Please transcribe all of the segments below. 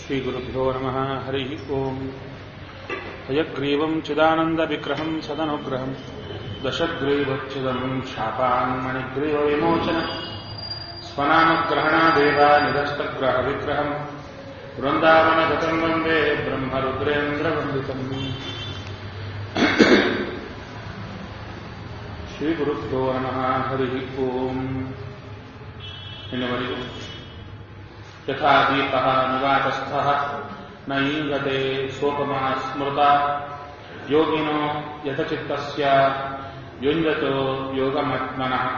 श्रीगुरुभ्यो नमः हरिः ओम् हयग्रीवम् चिदानन्दविग्रहम् सदनुग्रहम् दशग्रीवच्छिदम् शापान्मणिग्रीवविमोचनम् स्वनामग्रहणादेव निरस्तग्रहविग्रहम् वृन्दावनगतम् वन्दे ब्रह्मरुद्रेन्द्रवन्दितम् ಶ್ರೀಗುರುಭ್ಯೋ ನಮಃ ಹರಿ ಓಂ ಇನ್ನುವರೆಗೂ ಯಥಾ ದೀಪ ನಿವಾತಸ್ಥ ನ ಈಂಗತೆ ಸೋಪಮ ಸ್ಮೃತ ಯೋಗಿನೋ ಯಥಚಿತ್ತಸ್ಯ ಯುಂಜತೋ ಯೋಗಮಾತ್ಮನಃ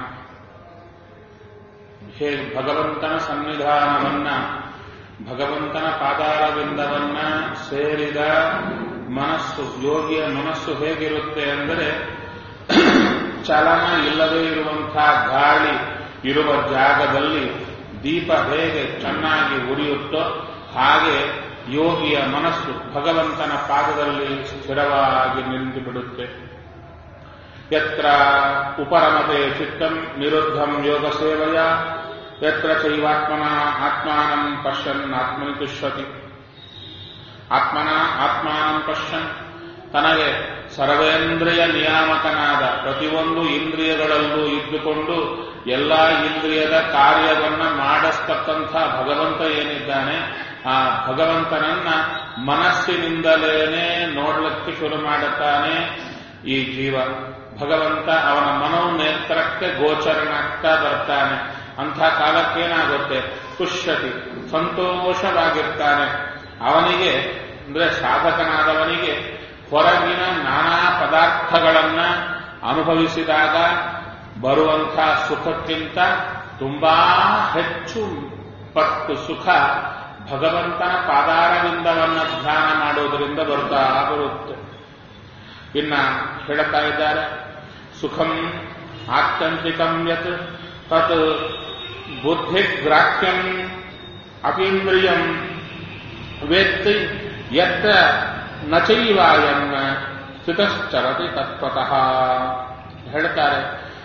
ಹೇ ಭಗವಂತನ ಸನ್ನಿಧಾನವನ್ನ ಭಗವಂತನ ಪಾದಾರವಿಂದವನ್ನ ಸೇರಿದ ಮನಸ್ಸು ಯೋಗಿಯ ಮನಸ್ಸು ಹೇಗಿರುತ್ತೆ ಅಂದರೆ ಚಲನ ಇಲ್ಲದೇ ಇರುವಂತಹ ಗಾಳಿ ಇರುವ ಜಾಗದಲ್ಲಿ ದೀಪ ಹೇಗೆ ಚೆನ್ನಾಗಿ ಉರಿಯುತ್ತೋ ಹಾಗೆ ಯೋಗಿಯ ಮನಸ್ಸು ಭಗವಂತನ ಪಾದದಲ್ಲಿ ಸ್ಥಿರವಾಗಿ ನಿಂತು ಬಿಡುತ್ತೆ ಯತ್ರ ಉಪರಮತೆ ಚಿತ್ತಂ ನಿರುದ್ಧಂ ಯೋಗ ಸೇವೆಯ ಯತ್ರ ಚೈವಾತ್ಮನ ಆತ್ಮಾನಂ ಪಶ್ಯನ್ ಆತ್ಮನಿ ತುಷ್ಯತಿ ಆತ್ಮನ ಆತ್ಮಾನಂ ಪಶ್ಯನ್ ತನಗೆ ಸರ್ವೇಂದ್ರಿಯ ನಿಯಾಮಕನಾದ ಪ್ರತಿಯೊಂದು ಇಂದ್ರಿಯಗಳಲ್ಲೂ ಇದ್ದುಕೊಂಡು ಎಲ್ಲ ಇಂದ್ರಿಯದ ಕಾರ್ಯವನ್ನ ಮಾಡಿಸ್ತಕ್ಕಂಥ ಭಗವಂತ ಏನಿದ್ದಾನೆ ಆ ಭಗವಂತನನ್ನ ಮನಸ್ಸಿನಿಂದಲೇನೆ ನೋಡ್ಲಿಕ್ಕೆ ಶುರು ಮಾಡುತ್ತಾನೆ ಈ ಜೀವ ಭಗವಂತ ಅವನ ಮನೋನೇತ್ರಕ್ಕೆ ಗೋಚರನಾಗ್ತಾ ಬರ್ತಾನೆ ಅಂಥ ಕಾಲಕ್ಕೇನಾಗುತ್ತೆ ಪುಷ್ಯತಿ ಸಂತೋಷವಾಗಿರ್ತಾನೆ ಅವನಿಗೆ ಅಂದ್ರೆ ಸಾಧಕನಾದವನಿಗೆ ಹೊರಗಿನ ನಾನಾ ಪದಾರ್ಥಗಳನ್ನ ಅನುಭವಿಸಿದಾಗ ಬರುವಂಥ ಸುಖಕ್ಕಿಂತ ತುಂಬಾ ಹೆಚ್ಚು ಪಟ್ಟು ಸುಖ ಭಗವಂತನ ಪಾದಾರವಿಂದವನ್ನ ಧ್ಯಾನ ಮಾಡೋದರಿಂದ ಬರ್ತಾ ಬರುತ್ತೆ ಇನ್ನ ಹೇಳ್ತಾ ಇದ್ದಾರೆ ಸುಖಂ ಆತ್ಯಂತಿಕಂ ಯತ್ ತತ್ ಬುದ್ಧಿಗ್ರಾಹ್ಯಂ ಅಪೀಂದ್ರಿಯಂ ವೇತ್ತಿ ಯತ್ರ ನಚೈವಾಯನ್ನ ಸ್ಥಿತಶ್ಚರತಿ ತತ್ವತಃ ಹೇಳ್ತಾರೆ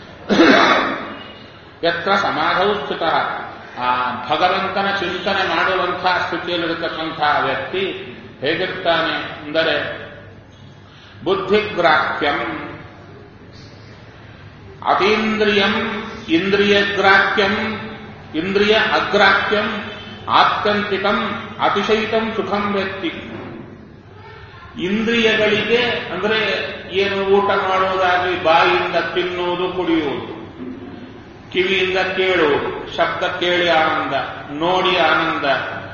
ಯತ್ರ ಸಮಾಧವು ಸ್ಥಿತ ಆ ಭಗವಂತನ ಚಿಂತನೆ ಮಾಡುವಂತಹ ಸ್ಥಿತಿಯಲ್ಲಿರತಕ್ಕಂತಹ ವ್ಯಕ್ತಿ ಹೇಗಿರ್ತಾನೆ ಅಂದರೆ ಬುದ್ಧಿಗ್ರಾಹ್ಯಂ ಅತೀಂದ್ರಿಯಂ ಇಂದ್ರಿಯಗ್ರಾಹ್ಯಂ ಇಂದ್ರಿಯ ಅಗ್ರಾಹ್ಯಂ ಆತ್ಯಂತಿಕಂ ಅತಿಶಯಿತಂ ಸುಖಂ ವ್ಯಕ್ತಿ ಇಂದ್ರಿಯಗಳಿಗೆ ಅಂದ್ರೆ ಏನು ಊಟ ಮಾಡುವುದಾಗಲಿ ಬಾಯಿಯಿಂದ ತಿನ್ನುವುದು ಕುಡಿಯುವುದು ಕಿವಿಯಿಂದ ಕೇಳುವುದು ಶಬ್ದ ಕೇಳಿ ಆನಂದ ನೋಡಿ ಆನಂದ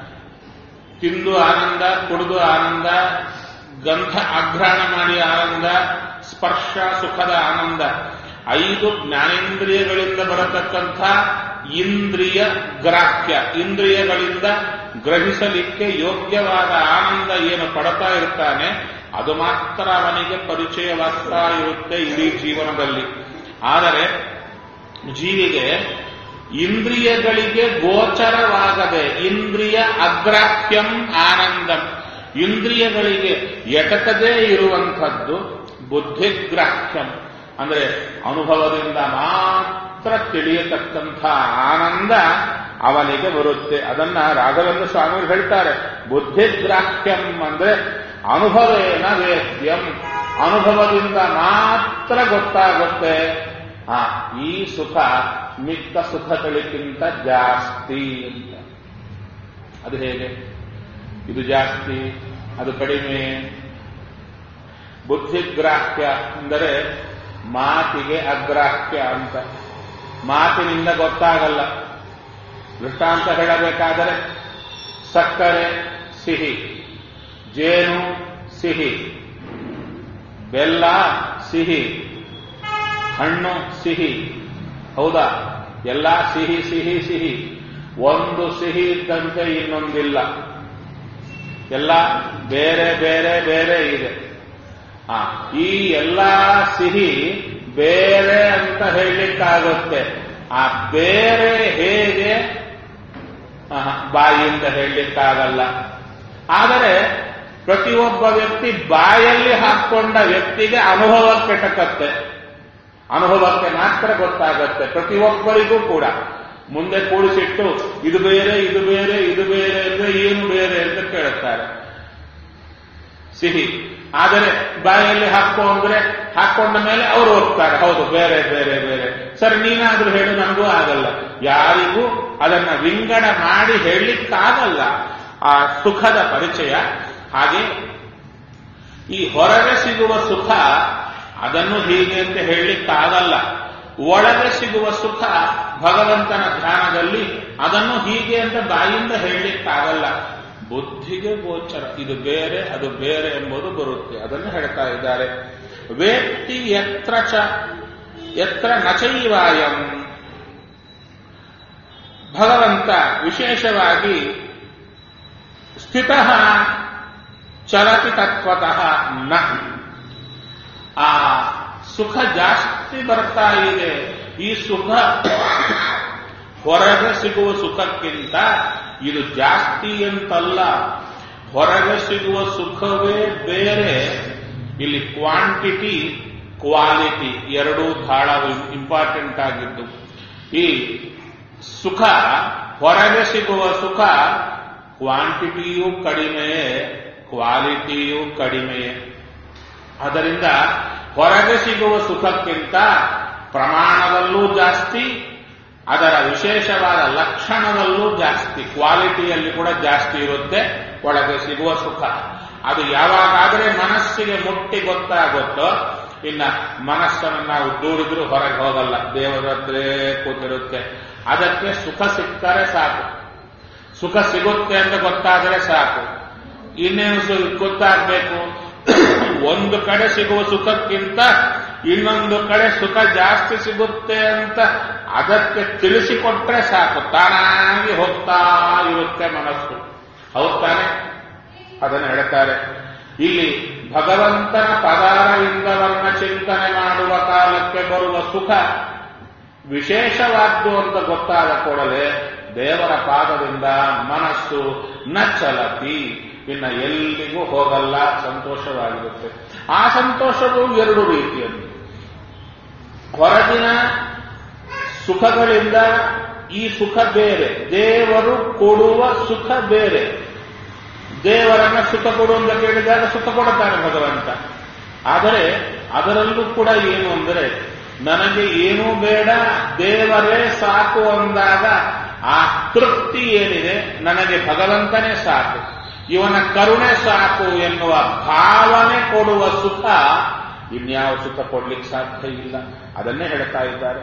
ತಿಂದು ಆನಂದ ಕುಡಿದು ಆನಂದ ಗಂಧ ಅಗ್ರಹಣ ಮಾಡಿ ಆನಂದ ಸ್ಪರ್ಶ ಸುಖದ ಆನಂದ ಐದು ಜ್ಞಾನೇಂದ್ರಿಯಗಳಿಂದ ಬರತಕ್ಕಂಥ ಇಂದ್ರಿಯ ಗ್ರಾಹ್ಯ ಇಂದ್ರಿಯಗಳಿಂದ ಗ್ರಹಿಸಲಿಕ್ಕೆ ಯೋಗ್ಯವಾದ ಆನಂದ ಏನು ಪಡ್ತಾ ಇರ್ತಾನೆ ಅದು ಮಾತ್ರ ಅವನಿಗೆ ಪರಿಚಯವಾಗ್ತಾ ಇರುತ್ತೆ ಇಡೀ ಜೀವನದಲ್ಲಿ ಆದರೆ ಜೀವಿಗೆ ಇಂದ್ರಿಯಗಳಿಗೆ ಗೋಚರವಾಗದೆ ಇಂದ್ರಿಯ ಅಗ್ರಾಹ್ಯಂ ಆನಂದಂ ಇಂದ್ರಿಯಗಳಿಗೆ ಎಟಕದೇ ಇರುವಂಥದ್ದು ಬುದ್ಧಿಗ್ರಾಹ್ಯಂ ಅಂದ್ರೆ ಅನುಭವದಿಂದ ಮಾತ್ರ ತಿಳಿಯತಕ್ಕಂಥ ಆನಂದ ಅವನಿಗೆ ಬರುತ್ತೆ ಅದನ್ನ ರಾಘವೇಂದ್ರ ಸ್ವಾಮಿಗಳು ಹೇಳ್ತಾರೆ ಬುದ್ಧಿಗ್ರಾಹ್ಯಂ ಅಂದ್ರೆ ಅನುಭವೇನ ವೇದ್ಯಂ ಅನುಭವದಿಂದ ಮಾತ್ರ ಗೊತ್ತಾಗುತ್ತೆ ಆ ಈ ಸುಖ ಮಿಕ್ಕ ಸುಖಗಳಿಗಿಂತ ಜಾಸ್ತಿ ಅಂತ ಅದು ಹೇಗೆ ಇದು ಜಾಸ್ತಿ ಅದು ಕಡಿಮೆ ಬುದ್ಧಿಗ್ರಾಹ್ಯ ಅಂದರೆ ಮಾತಿಗೆ ಅಗ್ರಾಹ್ಯ ಅಂತ ಮಾತಿನಿಂದ ಗೊತ್ತಾಗಲ್ಲ ದೃಷ್ಟಾಂತ ಹೇಳಬೇಕಾದರೆ ಸಕ್ಕರೆ ಸಿಹಿ ಜೇನು ಸಿಹಿ ಬೆಲ್ಲ ಸಿಹಿ ಹಣ್ಣು ಸಿಹಿ ಹೌದಾ ಎಲ್ಲ ಸಿಹಿ ಸಿಹಿ ಸಿಹಿ ಒಂದು ಸಿಹಿ ಇದ್ದಂತೆ ಇನ್ನೊಂದಿಲ್ಲ ಎಲ್ಲ ಬೇರೆ ಬೇರೆ ಬೇರೆ ಇದೆ ಆ ಈ ಎಲ್ಲ ಸಿಹಿ ಬೇರೆ ಅಂತ ಹೇಳಲಿಕ್ಕಾಗುತ್ತೆ ಆ ಬೇರೆ ಹೇಗೆ ಬಾಯಿಯಿಂದ ಹೇಳಲಿಕ್ಕಾಗಲ್ಲ ಆದರೆ ಪ್ರತಿಯೊಬ್ಬ ವ್ಯಕ್ತಿ ಬಾಯಲ್ಲಿ ಹಾಕೊಂಡ ವ್ಯಕ್ತಿಗೆ ಅನುಭವ ಕೆಟಕತ್ತೆ ಅನುಭವಕ್ಕೆ ಮಾತ್ರ ಗೊತ್ತಾಗತ್ತೆ ಪ್ರತಿಯೊಬ್ಬರಿಗೂ ಕೂಡ ಮುಂದೆ ಕೂಡಿಸಿಟ್ಟು ಇದು ಬೇರೆ ಇದು ಬೇರೆ ಇದು ಬೇರೆ ಅಂದ್ರೆ ಏನು ಬೇರೆ ಅಂತ ಕೇಳ ಹೇಳ್ತಾರೆ ಸಿಹಿ ಆದರೆ ಬಾಯಲ್ಲಿ ಹಾಕೋ ಅಂದ್ರೆ ಹಾಕೊಂಡ ಮೇಲೆ ಅವರು ಹೋಗ್ತಾರೆ ಹೌದು ಬೇರೆ ಬೇರೆ ಬೇರೆ ಸರ್ ನೀನಾದ್ರೂ ಹೇಳು ನನಗೂ ಆಗಲ್ಲ ಯಾರಿಗೂ ಅದನ್ನ ವಿಂಗಡ ಮಾಡಿ ಹೇಳಲಿಕ್ಕಾಗಲ್ಲ ಆ ಸುಖದ ಪರಿಚಯ ಹಾಗೆ ಈ ಹೊರಗೆ ಸಿಗುವ ಸುಖ ಅದನ್ನು ಹೀಗೆ ಅಂತ ಹೇಳಲಿಕ್ಕಾಗಲ್ಲ ಒಳಗೆ ಸಿಗುವ ಸುಖ ಭಗವಂತನ ಧ್ಯಾನದಲ್ಲಿ ಅದನ್ನು ಹೀಗೆ ಅಂತ ಬಾಯಿಂದ ಹೇಳಲಿಕ್ಕಾಗಲ್ಲ ಬುದ್ಧಿಗೆ ಗೋಚರ ಇದು ಬೇರೆ ಅದು ಬೇರೆ ಎಂಬುದು ಬರುತ್ತೆ ಅದನ್ನು ಹೇಳ್ತಾ ಇದ್ದಾರೆ ವೇತ್ತಿ ಎತ್ರ ಚ ಎತ್ರ ನಚೈವಾಯಂ ಭಗವಂತ ವಿಶೇಷವಾಗಿ ಸ್ಥಿತ ಚಲತಿ ತತ್ವತಃ ನ ಆ ಸುಖ ಜಾಸ್ತಿ ಬರ್ತಾ ಇದೆ ಈ ಸುಖ ಹೊರಗೆ ಸಿಗುವ ಸುಖಕ್ಕಿಂತ ಇದು ಜಾಸ್ತಿ ಅಂತಲ್ಲ ಹೊರಗೆ ಸಿಗುವ ಸುಖವೇ ಬೇರೆ ಇಲ್ಲಿ ಕ್ವಾಂಟಿಟಿ ಕ್ವಾಲಿಟಿ ಎರಡೂ ಬಹಳ ಇಂಪಾರ್ಟೆಂಟ್ ಆಗಿದ್ದು ಈ ಸುಖ ಹೊರಗೆ ಸಿಗುವ ಸುಖ ಕ್ವಾಂಟಿಟಿಯೂ ಕಡಿಮೆಯೇ ಕ್ವಾಲಿಟಿಯೂ ಕಡಿಮೆಯೇ ಅದರಿಂದ ಹೊರಗೆ ಸಿಗುವ ಸುಖಕ್ಕಿಂತ ಪ್ರಮಾಣದಲ್ಲೂ ಜಾಸ್ತಿ ಅದರ ವಿಶೇಷವಾದ ಲಕ್ಷಣದಲ್ಲೂ ಜಾಸ್ತಿ ಕ್ವಾಲಿಟಿಯಲ್ಲಿ ಕೂಡ ಜಾಸ್ತಿ ಇರುತ್ತೆ ಒಳಗೆ ಸಿಗುವ ಸುಖ ಅದು ಯಾವಾಗಾದರೆ ಮನಸ್ಸಿಗೆ ಮುಟ್ಟಿ ಗೊತ್ತಾಗುತ್ತೋ ಇನ್ನ ಮನಸ್ಸನ್ನು ನಾವು ದೂಡಿದ್ರೂ ಹೊರಗೆ ಹೋಗಲ್ಲ ದೇವರದ್ರೇ ಕೂತಿರುತ್ತೆ ಅದಕ್ಕೆ ಸುಖ ಸಿಕ್ಕರೆ ಸಾಕು ಸುಖ ಸಿಗುತ್ತೆ ಅಂತ ಗೊತ್ತಾದರೆ ಸಾಕು ಇನ್ನೇನು ಸು ಗೊತ್ತಾಗಬೇಕು ಒಂದು ಕಡೆ ಸಿಗುವ ಸುಖಕ್ಕಿಂತ ಇನ್ನೊಂದು ಕಡೆ ಸುಖ ಜಾಸ್ತಿ ಸಿಗುತ್ತೆ ಅಂತ ಅದಕ್ಕೆ ತಿಳಿಸಿಕೊಟ್ರೆ ಸಾಕು ತಾನಾಗಿ ಹೋಗ್ತಾ ಇರುತ್ತೆ ಮನಸ್ಸು ಹೌದ್ ತಾನೆ ಅದನ್ನು ಹೇಳ್ತಾರೆ ಇಲ್ಲಿ ಭಗವಂತನ ಪದಾರವಿಂದವನ್ನ ಚಿಂತನೆ ಮಾಡುವ ಕಾಲಕ್ಕೆ ಬರುವ ಸುಖ ವಿಶೇಷವಾದ್ದು ಅಂತ ಗೊತ್ತಾದ ಕೂಡಲೇ ದೇವರ ಪಾದದಿಂದ ಮನಸ್ಸು ನಚ್ಚಲತಿ ಇನ್ನ ಎಲ್ಲಿಗೂ ಹೋಗಲ್ಲ ಸಂತೋಷವಾಗಿರುತ್ತೆ ಆ ಸಂತೋಷವು ಎರಡು ರೀತಿಯಲ್ಲಿ ಹೊರಗಿನ ಸುಖಗಳಿಂದ ಈ ಸುಖ ಬೇರೆ ದೇವರು ಕೊಡುವ ಸುಖ ಬೇರೆ ದೇವರನ್ನ ಸುಖ ಕೊಡು ಅಂತ ಕೇಳಿದಾಗ ಸುಖ ಕೊಡುತ್ತಾನೆ ಭಗವಂತ ಆದರೆ ಅದರಲ್ಲೂ ಕೂಡ ಏನು ಅಂದರೆ ನನಗೆ ಏನೂ ಬೇಡ ದೇವರೇ ಸಾಕು ಅಂದಾಗ ಆ ತೃಪ್ತಿ ಏನಿದೆ ನನಗೆ ಭಗವಂತನೇ ಸಾಕು ಇವನ ಕರುಣೆ ಸಾಕು ಎನ್ನುವ ಭಾವನೆ ಕೊಡುವ ಸುಖ ಇನ್ಯಾವ ಸುಖ ಕೊಡ್ಲಿಕ್ಕೆ ಸಾಧ್ಯ ಇಲ್ಲ ಅದನ್ನೇ ಹೇಳ್ತಾ ಇದ್ದಾರೆ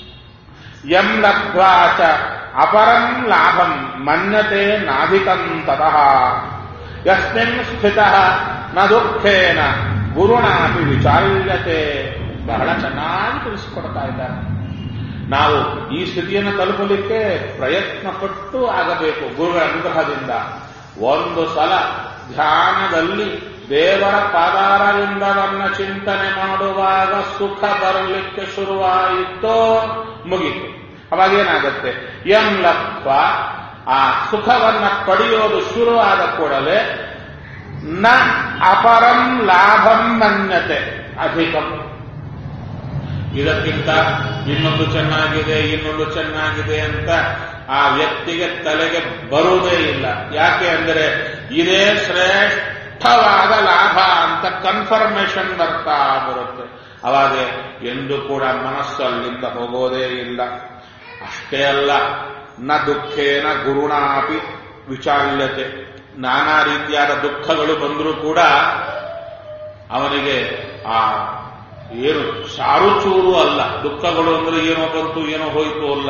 ಎಂ ಲಬ್ಧ್ವಾಚ ಅಪರಂ ಲಾಭಂ ಮನ್ಯತೆ ನಾಧಿಕಂ ತತಃ ಯಸ್ಮಿನ್ ಸ್ಥಿತ ನ ದುಃಖೇನ ಗುರುಣಾಪಿ ವಿಚಾರ್ಯತೆ ಬಹಳ ಚೆನ್ನಾಗಿ ತಿಳಿಸಿಕೊಡ್ತಾ ಇದ್ದಾರೆ ನಾವು ಈ ಸ್ಥಿತಿಯನ್ನು ತಲುಪಲಿಕ್ಕೆ ಪ್ರಯತ್ನ ಪಟ್ಟು ಆಗಬೇಕು ಗುರುಗಳ ಅನುಗ್ರಹದಿಂದ ಒಂದು ಸಲ ಧ್ಯಾನದಲ್ಲಿ ದೇವರ ಪಾದಾರವಿಂದವನ್ನ ಚಿಂತನೆ ಮಾಡುವಾಗ ಸುಖ ಬರಲಿಕ್ಕೆ ಶುರುವಾಯಿತೋ ಮುಗಿತು ಅವಾಗೇನಾಗತ್ತೆ ಎಂ ಲತ್ವ ಆ ಸುಖವನ್ನ ಪಡೆಯೋದು ಶುರುವಾದ ಕೂಡಲೇ ನ ಅಪರಂ ಲಾಭಂ ಮನ್ಯತೆ ಅಧಿಕಂ ಇದಕ್ಕಿಂತ ಇನ್ನೊಂದು ಚೆನ್ನಾಗಿದೆ ಇನ್ನೊಂದು ಚೆನ್ನಾಗಿದೆ ಅಂತ ಆ ವ್ಯಕ್ತಿಗೆ ತಲೆಗೆ ಬರುವುದೇ ಇಲ್ಲ ಯಾಕೆ ಅಂದರೆ ಇದೇ ಶ್ರೇಷ್ಠವಾದ ಲಾಭ ಅಂತ ಕನ್ಫರ್ಮೇಶನ್ ಬರ್ತಾ ಬರುತ್ತೆ ಅವಾಗ ಎಂದು ಕೂಡ ಮನಸ್ಸು ಅಲ್ಲಿಂದ ಹೋಗೋದೇ ಇಲ್ಲ ಅಷ್ಟೇ ಅಲ್ಲ ನ ದುಃಖೇನ ಗುರುಣಾಪಿ ವಿಚಾಲ್ಯತೆ ನಾನಾ ರೀತಿಯಾದ ದುಃಖಗಳು ಬಂದರೂ ಕೂಡ ಅವನಿಗೆ ಆ ಏನು ಸಾರು ಚೂರು ಅಲ್ಲ ದುಃಖಗಳು ಅಂದ್ರೆ ಏನೋ ಬಂತು ಏನೋ ಹೋಯಿತು ಅಲ್ಲ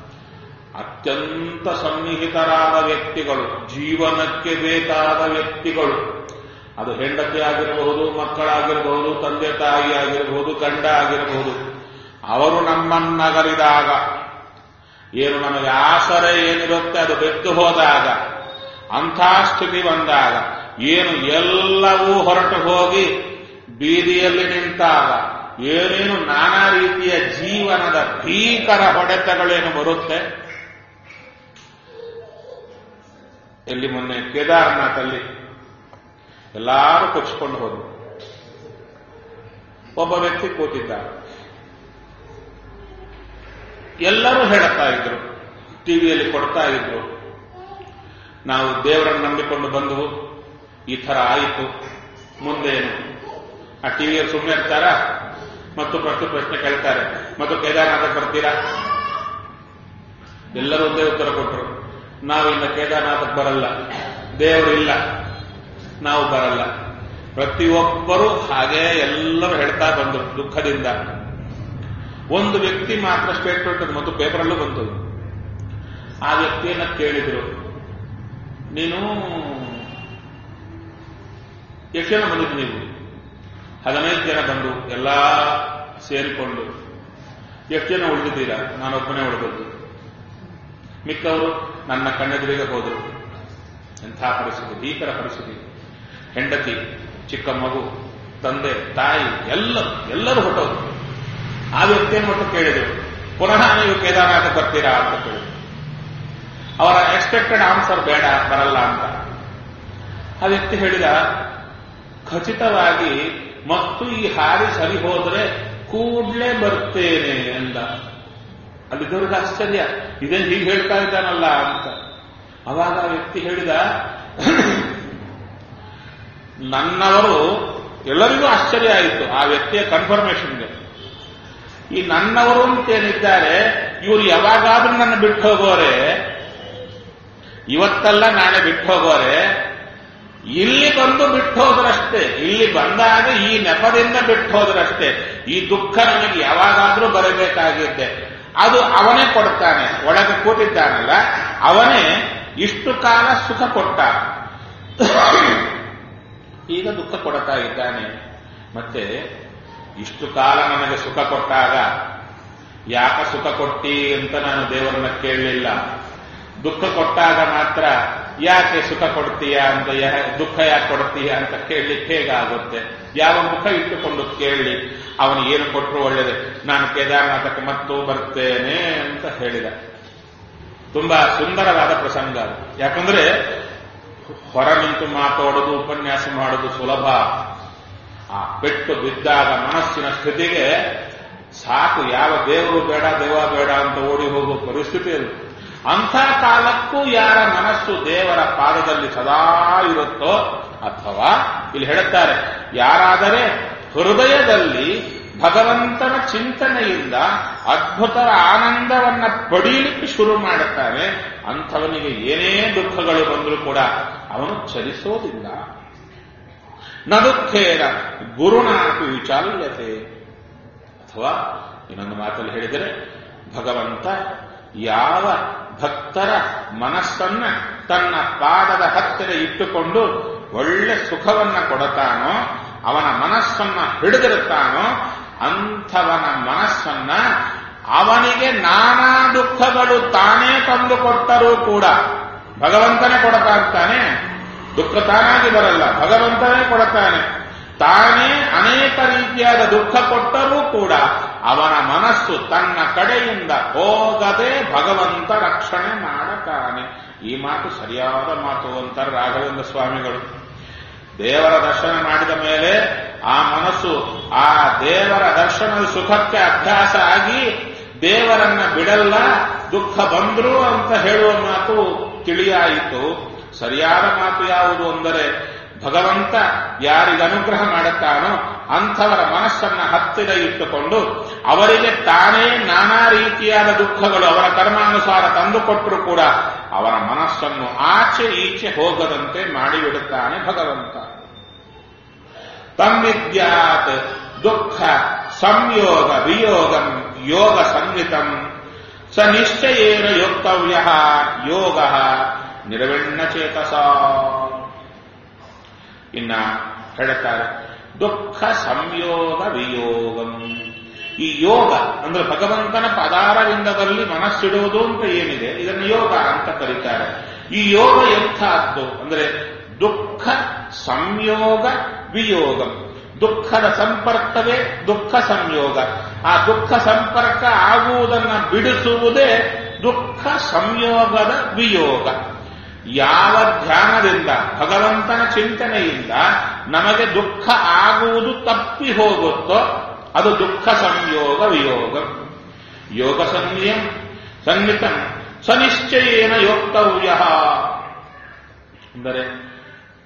ಅತ್ಯಂತ ಸನ್ನಿಹಿತರಾದ ವ್ಯಕ್ತಿಗಳು ಜೀವನಕ್ಕೆ ಬೇಕಾದ ವ್ಯಕ್ತಿಗಳು ಅದು ಹೆಂಡತಿ ಆಗಿರಬಹುದು ಮಕ್ಕಳಾಗಿರಬಹುದು ತಂದೆ ತಾಯಿ ಆಗಿರಬಹುದು ಗಂಡ ಆಗಿರಬಹುದು ಅವರು ನಮ್ಮನ್ನಗಲಿದಾಗ ಏನು ನಮಗೆ ಆಸರೆ ಏನಿರುತ್ತೆ ಅದು ಬೆದ್ದು ಹೋದಾಗ ಅಂಥ ಸ್ಥಿತಿ ಬಂದಾಗ ಏನು ಎಲ್ಲವೂ ಹೊರಟು ಹೋಗಿ ಬೀದಿಯಲ್ಲಿ ನಿಂತಾಗ ಏನೇನು ನಾನಾ ರೀತಿಯ ಜೀವನದ ಭೀಕರ ಹೊಡೆತಗಳೇನು ಬರುತ್ತೆ ಎಲ್ಲಿ ಮೊನ್ನೆ ಕೇದಾರನಾಥಲ್ಲಿ ಎಲ್ಲರೂ ಕೊಚ್ಚಿಕೊಂಡು ಹೋದ್ರು ಒಬ್ಬ ವ್ಯಕ್ತಿ ಕೂತಿದ್ದ ಎಲ್ಲರೂ ಹೇಳುತ್ತಾ ಇದ್ರು ಟಿವಿಯಲ್ಲಿ ಕೊಡ್ತಾ ಇದ್ರು ನಾವು ದೇವರನ್ನು ನಂಬಿಕೊಂಡು ಬಂದವು ಈ ತರ ಆಯಿತು ಮುಂದೇನು ಆ ಟಿವಿಯಲ್ಲಿ ಸುಮ್ಮನೆ ಇರ್ತಾರ ಮತ್ತು ಪ್ರಶ್ನೆ ಪ್ರಶ್ನೆ ಕೇಳ್ತಾರೆ ಮತ್ತು ಕೇದಾರನಾಥಕ್ಕೆ ಬರ್ತೀರಾ ಎಲ್ಲರೂ ಒಂದೇ ಉತ್ತರ ಕೊಟ್ಟರು ನಾವಿಲ್ಲ ಕೇದಾರನಾಥಕ್ಕೆ ಬರಲ್ಲ ದೇವರು ಇಲ್ಲ ನಾವು ಬರಲ್ಲ ಪ್ರತಿಯೊಬ್ಬರು ಹಾಗೆ ಎಲ್ಲರೂ ಹೇಳ್ತಾ ಬಂದರು ದುಃಖದಿಂದ ಒಂದು ವ್ಯಕ್ತಿ ಮಾತ್ರ ಸ್ಟೇಟ್ಮೆಂಟ್ ಮತ್ತು ಪೇಪರಲ್ಲೂ ಬಂತು ಆ ವ್ಯಕ್ತಿಯನ್ನ ಕೇಳಿದ್ರು ನೀನು ಎಷ್ಟು ಜನ ಬಂದಿದ್ದು ನೀವು ಹದಿನೈದು ಜನ ಬಂದು ಎಲ್ಲ ಸೇರಿಕೊಂಡು ಎಷ್ಟು ಜನ ಉಳಿದಿದ್ದೀರಾ ನಾನೊಬ್ಬನೇ ಉಳಿದದ್ದು ಮಿಕ್ಕವರು ನನ್ನ ಕಣ್ಣೆದುರಿಗೆ ಹೋದರು ಎಂಥ ಪರಿಸ್ಥಿತಿ ಭೀಕರ ಪರಿಸ್ಥಿತಿ ಹೆಂಡತಿ ಚಿಕ್ಕ ಮಗು ತಂದೆ ತಾಯಿ ಎಲ್ಲರೂ ಎಲ್ಲರೂ ಹೊಟ್ಟೋದು ಆ ವ್ಯಕ್ತಿಯನ್ನು ಒಟ್ಟು ಕೇಳಿದರು ಪುನಃ ನೀವು ಕೇದಾರನಾಥ ಬರ್ತೀರಾ ಅಂತ ಕೇಳಿದ್ರು ಅವರ ಎಕ್ಸ್ಪೆಕ್ಟೆಡ್ ಆನ್ಸರ್ ಬೇಡ ಬರಲ್ಲ ಅಂತ ಆ ವ್ಯಕ್ತಿ ಹೇಳಿದ ಖಚಿತವಾಗಿ ಮತ್ತು ಈ ಹಾರಿ ಸರಿ ಹೋದ್ರೆ ಕೂಡ್ಲೇ ಬರ್ತೇನೆ ಎಂದ ಅಲ್ಲಿದ್ದವ್ರಿಗೆ ಆಶ್ಚರ್ಯ ಇದೇನು ಹೀಗೆ ಹೇಳ್ತಾ ಇದ್ದಾನಲ್ಲ ಅಂತ ಅವಾಗ ಆ ವ್ಯಕ್ತಿ ಹೇಳಿದ ನನ್ನವರು ಎಲ್ಲರಿಗೂ ಆಶ್ಚರ್ಯ ಆಯಿತು ಆ ವ್ಯಕ್ತಿಯ ಕನ್ಫರ್ಮೇಷನ್ಗೆ ಈ ನನ್ನವರು ಅಂತೇನಿದ್ದಾರೆ ಇವರು ಯಾವಾಗಾದ್ರೂ ನನ್ನ ಬಿಟ್ಟು ಹೋಗೋರೆ ಇವತ್ತಲ್ಲ ನಾಳೆ ಬಿಟ್ಟು ಹೋಗೋರೆ ಇಲ್ಲಿ ಬಂದು ಬಿಟ್ಟು ಹೋದ್ರಷ್ಟೇ ಇಲ್ಲಿ ಬಂದಾಗ ಈ ನೆಪದಿಂದ ಬಿಟ್ಟು ಹೋದ್ರಷ್ಟೇ ಈ ದುಃಖ ನನಗೆ ಯಾವಾಗಾದ್ರೂ ಬರಬೇಕಾಗಿದ್ದೆ ಅದು ಅವನೇ ಕೊಡ್ತಾನೆ ಒಳಗೆ ಕೂತಿದ್ದಾನಲ್ಲ ಅವನೇ ಇಷ್ಟು ಕಾಲ ಸುಖ ಕೊಟ್ಟ ಈಗ ದುಃಖ ಕೊಡ್ತಾ ಇದ್ದಾನೆ ಮತ್ತೆ ಇಷ್ಟು ಕಾಲ ನನಗೆ ಸುಖ ಕೊಟ್ಟಾಗ ಯಾಕ ಸುಖ ಕೊಟ್ಟಿ ಅಂತ ನಾನು ದೇವರನ್ನ ಕೇಳಲಿಲ್ಲ ದುಃಖ ಕೊಟ್ಟಾಗ ಮಾತ್ರ ಯಾಕೆ ಸುಖ ಕೊಡ್ತೀಯ ಅಂತ ದುಃಖ ಯಾಕೆ ಕೊಡ್ತೀಯ ಅಂತ ಕೇಳಲಿಕ್ಕೆ ಹೇಗಾಗುತ್ತೆ ಯಾವ ಮುಖ ಇಟ್ಟುಕೊಂಡು ಕೇಳಲಿ ಅವನು ಏನು ಕೊಟ್ಟರು ಒಳ್ಳೇದೆ ನಾನು ಕೇದಾರನಾಥಕ್ಕೆ ಮತ್ತೂ ಬರ್ತೇನೆ ಅಂತ ಹೇಳಿದ ತುಂಬಾ ಸುಂದರವಾದ ಪ್ರಸಂಗ ಅದು ಯಾಕಂದ್ರೆ ಹೊರ ನಿಂತು ಮಾತಾಡೋದು ಉಪನ್ಯಾಸ ಮಾಡೋದು ಸುಲಭ ಆ ಪೆಟ್ಟು ಬಿದ್ದಾಗ ಮನಸ್ಸಿನ ಸ್ಥಿತಿಗೆ ಸಾಕು ಯಾವ ದೇವರು ಬೇಡ ದೇವ ಬೇಡ ಅಂತ ಓಡಿ ಹೋಗುವ ಪರಿಸ್ಥಿತಿ ಅದು ಅಂಥ ಕಾಲಕ್ಕೂ ಯಾರ ಮನಸ್ಸು ದೇವರ ಪಾದದಲ್ಲಿ ಸದಾ ಇರುತ್ತೋ ಅಥವಾ ಇಲ್ಲಿ ಹೇಳುತ್ತಾರೆ ಯಾರಾದರೆ ಹೃದಯದಲ್ಲಿ ಭಗವಂತನ ಚಿಂತನೆಯಿಂದ ಅದ್ಭುತರ ಆನಂದವನ್ನ ಪಡೀಲಿಕ್ಕೆ ಶುರು ಮಾಡುತ್ತಾನೆ ಅಂಥವನಿಗೆ ಏನೇ ದುಃಖಗಳು ಬಂದರೂ ಕೂಡ ಅವನು ಚಲಿಸೋದಿಲ್ಲ ನ ದುಃಖೇನ ಗುರುನಾಪಿ ವಿಚಾಲ್ಯತೆ ಅಥವಾ ಇನ್ನೊಂದು ಮಾತಲ್ಲಿ ಹೇಳಿದರೆ ಭಗವಂತ ಯಾವ ಭಕ್ತರ ಮನಸ್ಸನ್ನ ತನ್ನ ಪಾದದ ಹತ್ತಿರ ಇಟ್ಟುಕೊಂಡು ಒಳ್ಳೆ ಸುಖವನ್ನ ಕೊಡತಾನೋ ಅವನ ಮನಸ್ಸನ್ನ ಹಿಡಿದಿರುತ್ತಾನೋ ಅಂಥವನ ಮನಸ್ಸನ್ನ ಅವನಿಗೆ ನಾನಾ ದುಃಖಗಳು ತಾನೇ ತಂದು ಕೊಟ್ಟರೂ ಕೂಡ ಭಗವಂತನೇ ಕೊಡ್ತಾ ಇರ್ತಾನೆ ದುಃಖ ತಾನಾಗಿ ಬರಲ್ಲ ಭಗವಂತನೇ ಕೊಡುತ್ತಾನೆ ತಾನೇ ಅನೇಕ ರೀತಿಯಾದ ದುಃಖ ಕೊಟ್ಟರೂ ಕೂಡ ಅವನ ಮನಸ್ಸು ತನ್ನ ಕಡೆಯಿಂದ ಹೋಗದೆ ಭಗವಂತ ರಕ್ಷಣೆ ಮಾಡುತ್ತಾನೆ ಈ ಮಾತು ಸರಿಯಾದ ಮಾತು ಅಂತಾರೆ ರಾಘವೇಂದ್ರ ಸ್ವಾಮಿಗಳು ದೇವರ ದರ್ಶನ ಮಾಡಿದ ಮೇಲೆ ಆ ಮನಸ್ಸು ಆ ದೇವರ ದರ್ಶನದ ಸುಖಕ್ಕೆ ಅಭ್ಯಾಸ ಆಗಿ ದೇವರನ್ನ ಬಿಡಲ್ಲ ದುಃಖ ಬಂದ್ರು ಅಂತ ಹೇಳುವ ಮಾತು ತಿಳಿಯಾಯಿತು ಸರಿಯಾದ ಮಾತು ಯಾವುದು ಅಂದರೆ ಭಗವಂತ ಯಾರಿಗೆ ಅನುಗ್ರಹ ಮಾಡುತ್ತಾನೋ ಅಂಥವರ ಮನಸ್ಸನ್ನ ಹತ್ತಿರ ಇಟ್ಟುಕೊಂಡು ಅವರಿಗೆ ತಾನೇ ನಾನಾ ರೀತಿಯಾದ ದುಃಖಗಳು ಅವರ ಕರ್ಮಾನುಸಾರ ತಂದುಕೊಟ್ಟರು ಕೂಡ ಅವರ ಮನಸ್ಸನ್ನು ಆಚೆ ಈಚೆ ಹೋಗದಂತೆ ಮಾಡಿಬಿಡುತ್ತಾನೆ ಭಗವಂತ ತಮ್ಮಿದ್ಯಾತ್ ದುಃಖ ಸಂಯೋಗ ವಿಯೋಗಂ ಯೋಗ ಸಂಹಿತಂ ಸ ನಿಶ್ಚಯೇನ ಯೋಕ್ತವ್ಯ ಯೋಗ ನಿರ್ವಿಣ್ಣ ಚೇತಸ ಇನ್ನ ಹೇಳುತ್ತಾರೆ ದುಃಖ ಸಂಯೋಗ ವಿಯೋಗಂ ಈ ಯೋಗ ಅಂದ್ರೆ ಭಗವಂತನ ಪದಾರವಿಂದದಲ್ಲಿ ಮನಸ್ಸಿಡುವುದು ಅಂತ ಏನಿದೆ ಇದನ್ನು ಯೋಗ ಅಂತ ಕರೀತಾರೆ ಈ ಯೋಗ ಎಂಥದ್ದು ಅಂದ್ರೆ ದುಃಖ ಸಂಯೋಗ ವಿಯೋಗ ದುಃಖದ ಸಂಪರ್ಕವೇ ದುಃಖ ಸಂಯೋಗ ಆ ದುಃಖ ಸಂಪರ್ಕ ಆಗುವುದನ್ನು ಬಿಡಿಸುವುದೇ ದುಃಖ ಸಂಯೋಗದ ವಿಯೋಗ ಯಾವ ಧ್ಯಾನದಿಂದ ಭಗವಂತನ ಚಿಂತನೆಯಿಂದ ನಮಗೆ ದುಃಖ ಆಗುವುದು ತಪ್ಪಿ ಹೋಗುತ್ತೋ ಅದು ದುಃಖ ಸಂಯೋಗ ವಿಯೋಗ ಯೋಗ ಸಂಯಂ ಸಂಹಿತಂ ಸನಿಶ್ಚಯೇನ ಯೋಕ್ತವ್ಯ ಅಂದರೆ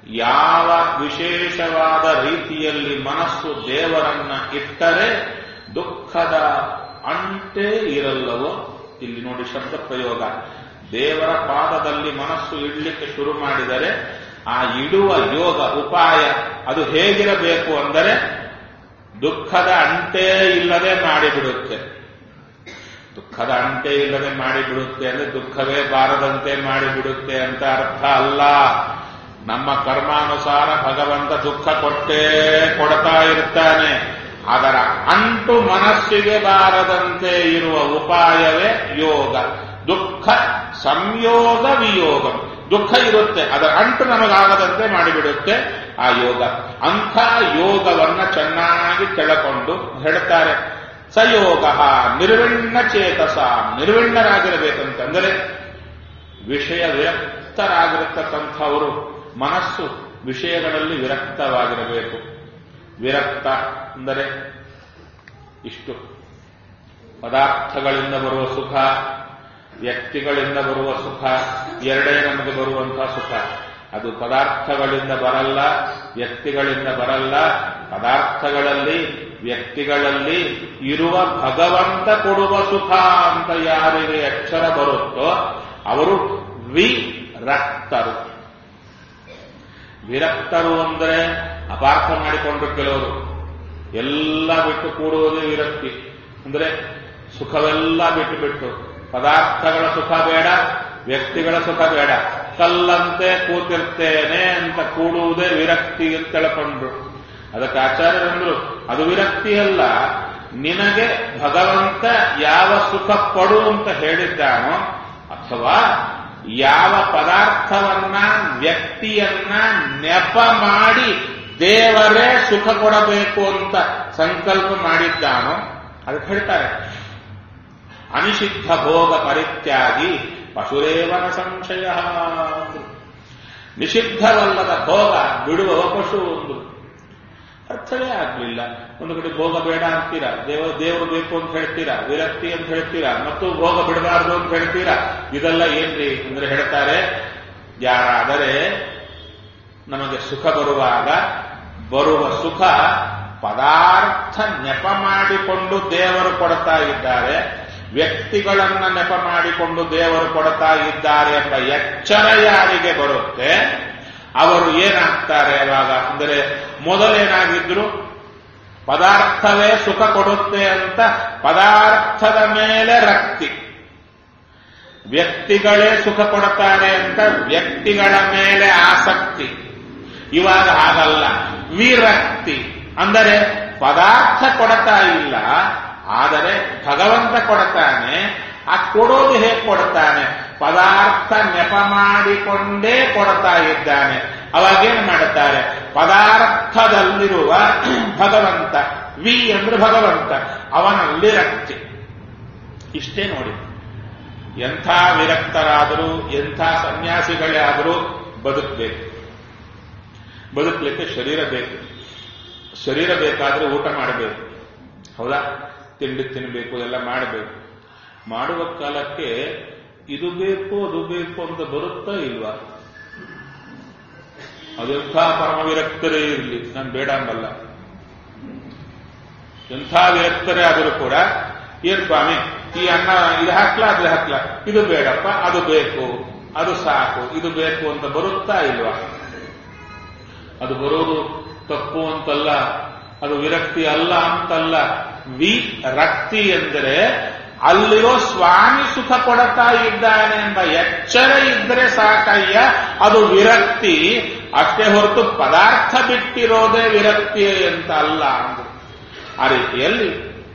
ಯಾವ ವಿಶೇಷವಾದ ರೀತಿಯಲ್ಲಿ ಮನಸ್ಸು ದೇವರನ್ನ ಇಟ್ಟರೆ ದುಃಖದ ಅಂಟೇ ಇರಲ್ಲವೋ ಇಲ್ಲಿ ನೋಡಿ ಶಬ್ದ ಪ್ರಯೋಗ ದೇವರ ಪಾದದಲ್ಲಿ ಮನಸ್ಸು ಇಡ್ಲಿಕ್ಕೆ ಶುರು ಮಾಡಿದರೆ ಆ ಇಡುವ ಯೋಗ ಉಪಾಯ ಅದು ಹೇಗಿರಬೇಕು ಅಂದರೆ ದುಃಖದ ಅಂಟೇ ಇಲ್ಲದೆ ಮಾಡಿಬಿಡುತ್ತೆ ದುಃಖದ ಅಂಟೆ ಇಲ್ಲದೆ ಮಾಡಿಬಿಡುತ್ತೆ ಅಂದ್ರೆ ದುಃಖವೇ ಬಾರದಂತೆ ಮಾಡಿಬಿಡುತ್ತೆ ಅಂತ ಅರ್ಥ ಅಲ್ಲ ನಮ್ಮ ಕರ್ಮಾನುಸಾರ ಭಗವಂತ ದುಃಖ ಕೊಟ್ಟೇ ಕೊಡ್ತಾ ಇರ್ತಾನೆ ಅದರ ಅಂಟು ಮನಸ್ಸಿಗೆ ಬಾರದಂತೆ ಇರುವ ಉಪಾಯವೇ ಯೋಗ ದುಃಖ ಸಂಯೋಗ ವಿಯೋಗ ದುಃಖ ಇರುತ್ತೆ ಅದರ ಅಂಟು ನಮಗಾಗದಂತೆ ಮಾಡಿಬಿಡುತ್ತೆ ಆ ಯೋಗ ಅಂಥ ಯೋಗವನ್ನ ಚೆನ್ನಾಗಿ ಕೆಳಕೊಂಡು ಹೇಳ್ತಾರೆ ಸಯೋಗ ನಿರ್ವಿಣ್ಣ ಚೇತಸ ನಿರ್ವಿಣ್ಣರಾಗಿರಬೇಕಂತಂದರೆ ವಿಷಯ ವಿರಕ್ತರಾಗಿರತಕ್ಕಂಥವರು ಮನಸ್ಸು ವಿಷಯಗಳಲ್ಲಿ ವಿರಕ್ತವಾಗಿರಬೇಕು ವಿರಕ್ತ ಅಂದರೆ ಇಷ್ಟು ಪದಾರ್ಥಗಳಿಂದ ಬರುವ ಸುಖ ವ್ಯಕ್ತಿಗಳಿಂದ ಬರುವ ಸುಖ ಎರಡೇ ನಮಗೆ ಬರುವಂತಹ ಸುಖ ಅದು ಪದಾರ್ಥಗಳಿಂದ ಬರಲ್ಲ ವ್ಯಕ್ತಿಗಳಿಂದ ಬರಲ್ಲ ಪದಾರ್ಥಗಳಲ್ಲಿ ವ್ಯಕ್ತಿಗಳಲ್ಲಿ ಇರುವ ಭಗವಂತ ಕೊಡುವ ಸುಖ ಅಂತ ಯಾರಿಗೆ ಅಕ್ಷರ ಬರುತ್ತೋ ಅವರು ವಿರಕ್ತರು ವಿರಕ್ತರು ಅಂದರೆ ಅಪಾರ್ಥ ಮಾಡಿಕೊಂಡ್ರು ಕೆಲವರು ಎಲ್ಲ ಬಿಟ್ಟು ಕೂಡುವುದೇ ವಿರಕ್ತಿ ಅಂದ್ರೆ ಸುಖವೆಲ್ಲ ಬಿಟ್ಟು ಬಿಟ್ಟು ಪದಾರ್ಥಗಳ ಸುಖ ಬೇಡ ವ್ಯಕ್ತಿಗಳ ಸುಖ ಬೇಡ ಕಲ್ಲಂತೆ ಕೂತಿರ್ತೇನೆ ಅಂತ ಕೂಡುವುದೇ ವಿರಕ್ತಿ ಅಂತ ತಿಳ್ಕೊಂಡ್ರು ಅದಕ್ಕೆ ಆಚಾರ್ಯರಂದ್ರು ಅದು ವಿರಕ್ತಿ ಅಲ್ಲ ನಿನಗೆ ಭಗವಂತ ಯಾವ ಸುಖ ಪಡು ಅಂತ ಹೇಳಿದ್ದಾನೋ ಅಥವಾ ಯಾವ ಪದಾರ್ಥವನ್ನ ವ್ಯಕ್ತಿಯನ್ನ ನೆಪ ಮಾಡಿ ದೇವರೇ ಸುಖ ಕೊಡಬೇಕು ಅಂತ ಸಂಕಲ್ಪ ಮಾಡಿದ್ದಾನೋ ಅದಕ್ಕೆ ಹೇಳ್ತಾರೆ ಅನಿಷಿದ್ಧ ಭೋಗ ಪರಿತ್ಯಾಗಿ ಪಶುರೇವನ ಸಂಶಯ ನಿಷಿದ್ಧವಲ್ಲದ ಭೋಗ ಬಿಡುವ ಪಶು ಒಂದು ಅರ್ಥವೇ ಆಗ್ಲಿಲ್ಲ ಒಂದು ಕಡೆ ಭೋಗ ಬೇಡ ಅಂತೀರಾ ದೇವ ದೇವರು ಬೇಕು ಅಂತ ಹೇಳ್ತೀರಾ ವಿರಕ್ತಿ ಅಂತ ಹೇಳ್ತೀರಾ ಮತ್ತು ಭೋಗ ಬಿಡಬಾರ್ದು ಅಂತ ಹೇಳ್ತೀರಾ ಇದೆಲ್ಲ ಏನ್ರಿ ಅಂದ್ರೆ ಹೇಳ್ತಾರೆ ಯಾರಾದರೆ ನಮಗೆ ಸುಖ ಬರುವಾಗ ಬರುವ ಸುಖ ಪದಾರ್ಥ ನೆಪ ಮಾಡಿಕೊಂಡು ದೇವರು ಕೊಡ್ತಾ ಇದ್ದಾರೆ ವ್ಯಕ್ತಿಗಳನ್ನ ನೆಪ ಮಾಡಿಕೊಂಡು ದೇವರು ಕೊಡ್ತಾ ಇದ್ದಾರೆ ಎಂಬ ಎಚ್ಚರ ಯಾರಿಗೆ ಬರುತ್ತೆ ಅವರು ಏನಾಗ್ತಾರೆ ಅವಾಗ ಅಂದರೆ ಮೊದಲೇನಾಗಿದ್ರು ಪದಾರ್ಥವೇ ಸುಖ ಕೊಡುತ್ತೆ ಅಂತ ಪದಾರ್ಥದ ಮೇಲೆ ರಕ್ತಿ ವ್ಯಕ್ತಿಗಳೇ ಸುಖ ಕೊಡುತ್ತಾರೆ ಅಂತ ವ್ಯಕ್ತಿಗಳ ಮೇಲೆ ಆಸಕ್ತಿ ಇವಾಗ ಹಾಗಲ್ಲ ವಿರಕ್ತಿ ಅಂದರೆ ಪದಾರ್ಥ ಕೊಡ್ತಾ ಇಲ್ಲ ಆದರೆ ಭಗವಂತ ಕೊಡ್ತಾನೆ ಆ ಕೊಡೋದು ಹೇಗೆ ಕೊಡ್ತಾನೆ ಪದಾರ್ಥ ನೆಪ ಮಾಡಿಕೊಂಡೇ ಕೊಡ್ತಾ ಇದ್ದಾನೆ ಅವಾಗೇನು ಮಾಡುತ್ತಾರೆ ಪದಾರ್ಥದಲ್ಲಿರುವ ಭಗವಂತ ವಿ ಅಂದ್ರೆ ಭಗವಂತ ಅವನಲ್ಲಿ ರಕ್ತಿ ಇಷ್ಟೇ ನೋಡಿ ಎಂಥ ವಿರಕ್ತರಾದರೂ ಎಂಥ ಸನ್ಯಾಸಿಗಳೇ ಆದರೂ ಬದುಕಬೇಕು ಬದುಕಲಿಕ್ಕೆ ಶರೀರ ಬೇಕು ಶರೀರ ಬೇಕಾದ್ರೆ ಊಟ ಮಾಡಬೇಕು ಹೌದಾ ತಿಂಡಿ ತಿನ್ನಬೇಕು ಎಲ್ಲ ಮಾಡಬೇಕು ಮಾಡುವ ಕಾಲಕ್ಕೆ ಇದು ಬೇಕು ಅದು ಬೇಕು ಅಂತ ಬರುತ್ತಾ ಇಲ್ವಾ ಅದೆಂಥ ಪರಮ ವಿರಕ್ತರೇ ಇರಲಿ ನಾನು ಬೇಡ ಅಂಬಲ್ಲ ಎಂಥ ವಿರಕ್ತರೇ ಆದರೂ ಕೂಡ ಏನ್ ಸ್ವಾಮಿ ಈ ಅನ್ನ ಇದು ಹಾಕ್ಲಾ ಅದು ಹಾಕ್ಲಾ ಇದು ಬೇಡಪ್ಪ ಅದು ಬೇಕು ಅದು ಸಾಕು ಇದು ಬೇಕು ಅಂತ ಬರುತ್ತಾ ಇಲ್ವಾ ಅದು ಬರೋದು ತಪ್ಪು ಅಂತಲ್ಲ ಅದು ವಿರಕ್ತಿ ಅಲ್ಲ ಅಂತಲ್ಲ ವಿ ರಕ್ತಿ ಎಂದರೆ ಅಲ್ಲಿರೋ ಸ್ವಾಮಿ ಸುಖ ಕೊಡುತ್ತಾ ಇದ್ದಾನೆ ಎಂಬ ಎಚ್ಚರ ಇದ್ರೆ ಸಾಕಯ್ಯ ಅದು ವಿರಕ್ತಿ ಅಷ್ಟೇ ಹೊರತು ಪದಾರ್ಥ ಬಿಟ್ಟಿರೋದೇ ವಿರಕ್ತಿ ಅಂತ ಅಲ್ಲ ಅಂದ್ರು ಆ ರೀತಿಯಲ್ಲಿ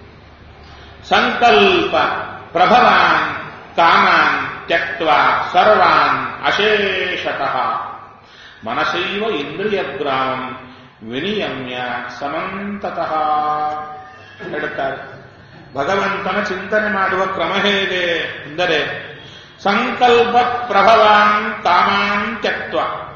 ಸಂಕಲ್ಪ ಪ್ರಭವಾನ್ ಕಾಮಾನ್ ತ್ಯಕ್ವ ಸರ್ವಾನ್ ಅಶೇಷತಃ ಮನಸೈವ ಇಂದ್ರಿಯಗ್ರಾಮಂ ವಿನಿಯಮ್ಯ ಸಮಂತತಃ ಹೇಳುತ್ತಾರೆ ಭಗವಂತನ ಚಿಂತನೆ ಮಾಡುವ ಕ್ರಮ ಹೇಗೆ ಎಂದರೆ ಸಂಕಲ್ಪ ಪ್ರಭವಾನ್ ಕಾಮಾನ್ ತ್ಯಕ್ವ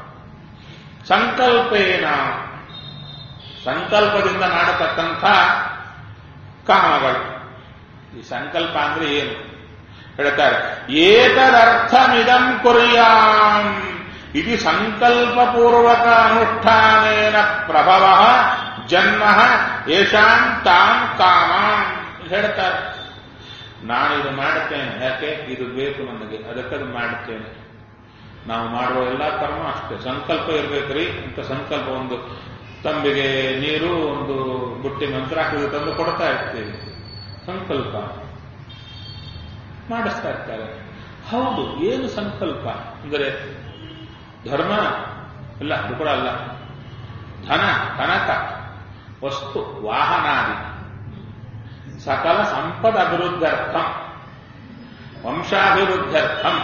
ಸಂಕಲ್ಪೇನ ಸಂಕಲ್ಪದಿಂದ ಮಾಡತಕ್ಕಂಥ ಕಾಮಗಳು ಈ ಸಂಕಲ್ಪ ಅಂದ್ರೆ ಏನು ಹೇಳ್ತಾರೆ ಏತದರ್ಥಮಿದಂ ಕುರ್ಯಾಂ ಇದು ಸಂಕಲ್ಪಪೂರ್ವಕ ಅನುಷ್ಠಾನೇನ ಪ್ರಭವ ಜನ್ಮ ಯಶಾಂ ತಾಂ ಕಾಮ ಹೇಳ್ತಾರೆ ನಾನು ಇದು ಮಾಡುತ್ತೇನೆ ಯಾಕೆ ಇದು ಬೇಕು ನನಗೆ ಅದಕ್ಕದು ಮಾಡುತ್ತೇನೆ ನಾವು ಮಾಡುವ ಎಲ್ಲ ಕರ್ಮ ಅಷ್ಟೇ ಸಂಕಲ್ಪ ಇರ್ಬೇಕ್ರಿ ಅಂತ ಸಂಕಲ್ಪ ಒಂದು ತಂಬಿಗೆ ನೀರು ಒಂದು ಬುಟ್ಟಿ ಮಂತ್ರ ಹಾಕಿದ್ರೆ ತಂದು ಕೊಡ್ತಾ ಇರ್ತೀವಿ ಸಂಕಲ್ಪ ಮಾಡಿಸ್ತಾ ಇರ್ತಾರೆ ಹೌದು ಏನು ಸಂಕಲ್ಪ ಅಂದರೆ ಧರ್ಮ ಇಲ್ಲ ಅದು ಕೂಡ ಅಲ್ಲ ಧನ ಕನಕ ವಸ್ತು ವಾಹನಾದಿ ಸಕಲ ಸಂಪದ ಅಭಿವೃದ್ಧರ್ಥಂ ವಂಶಾಭಿವೃದ್ಧರ್ಥಂ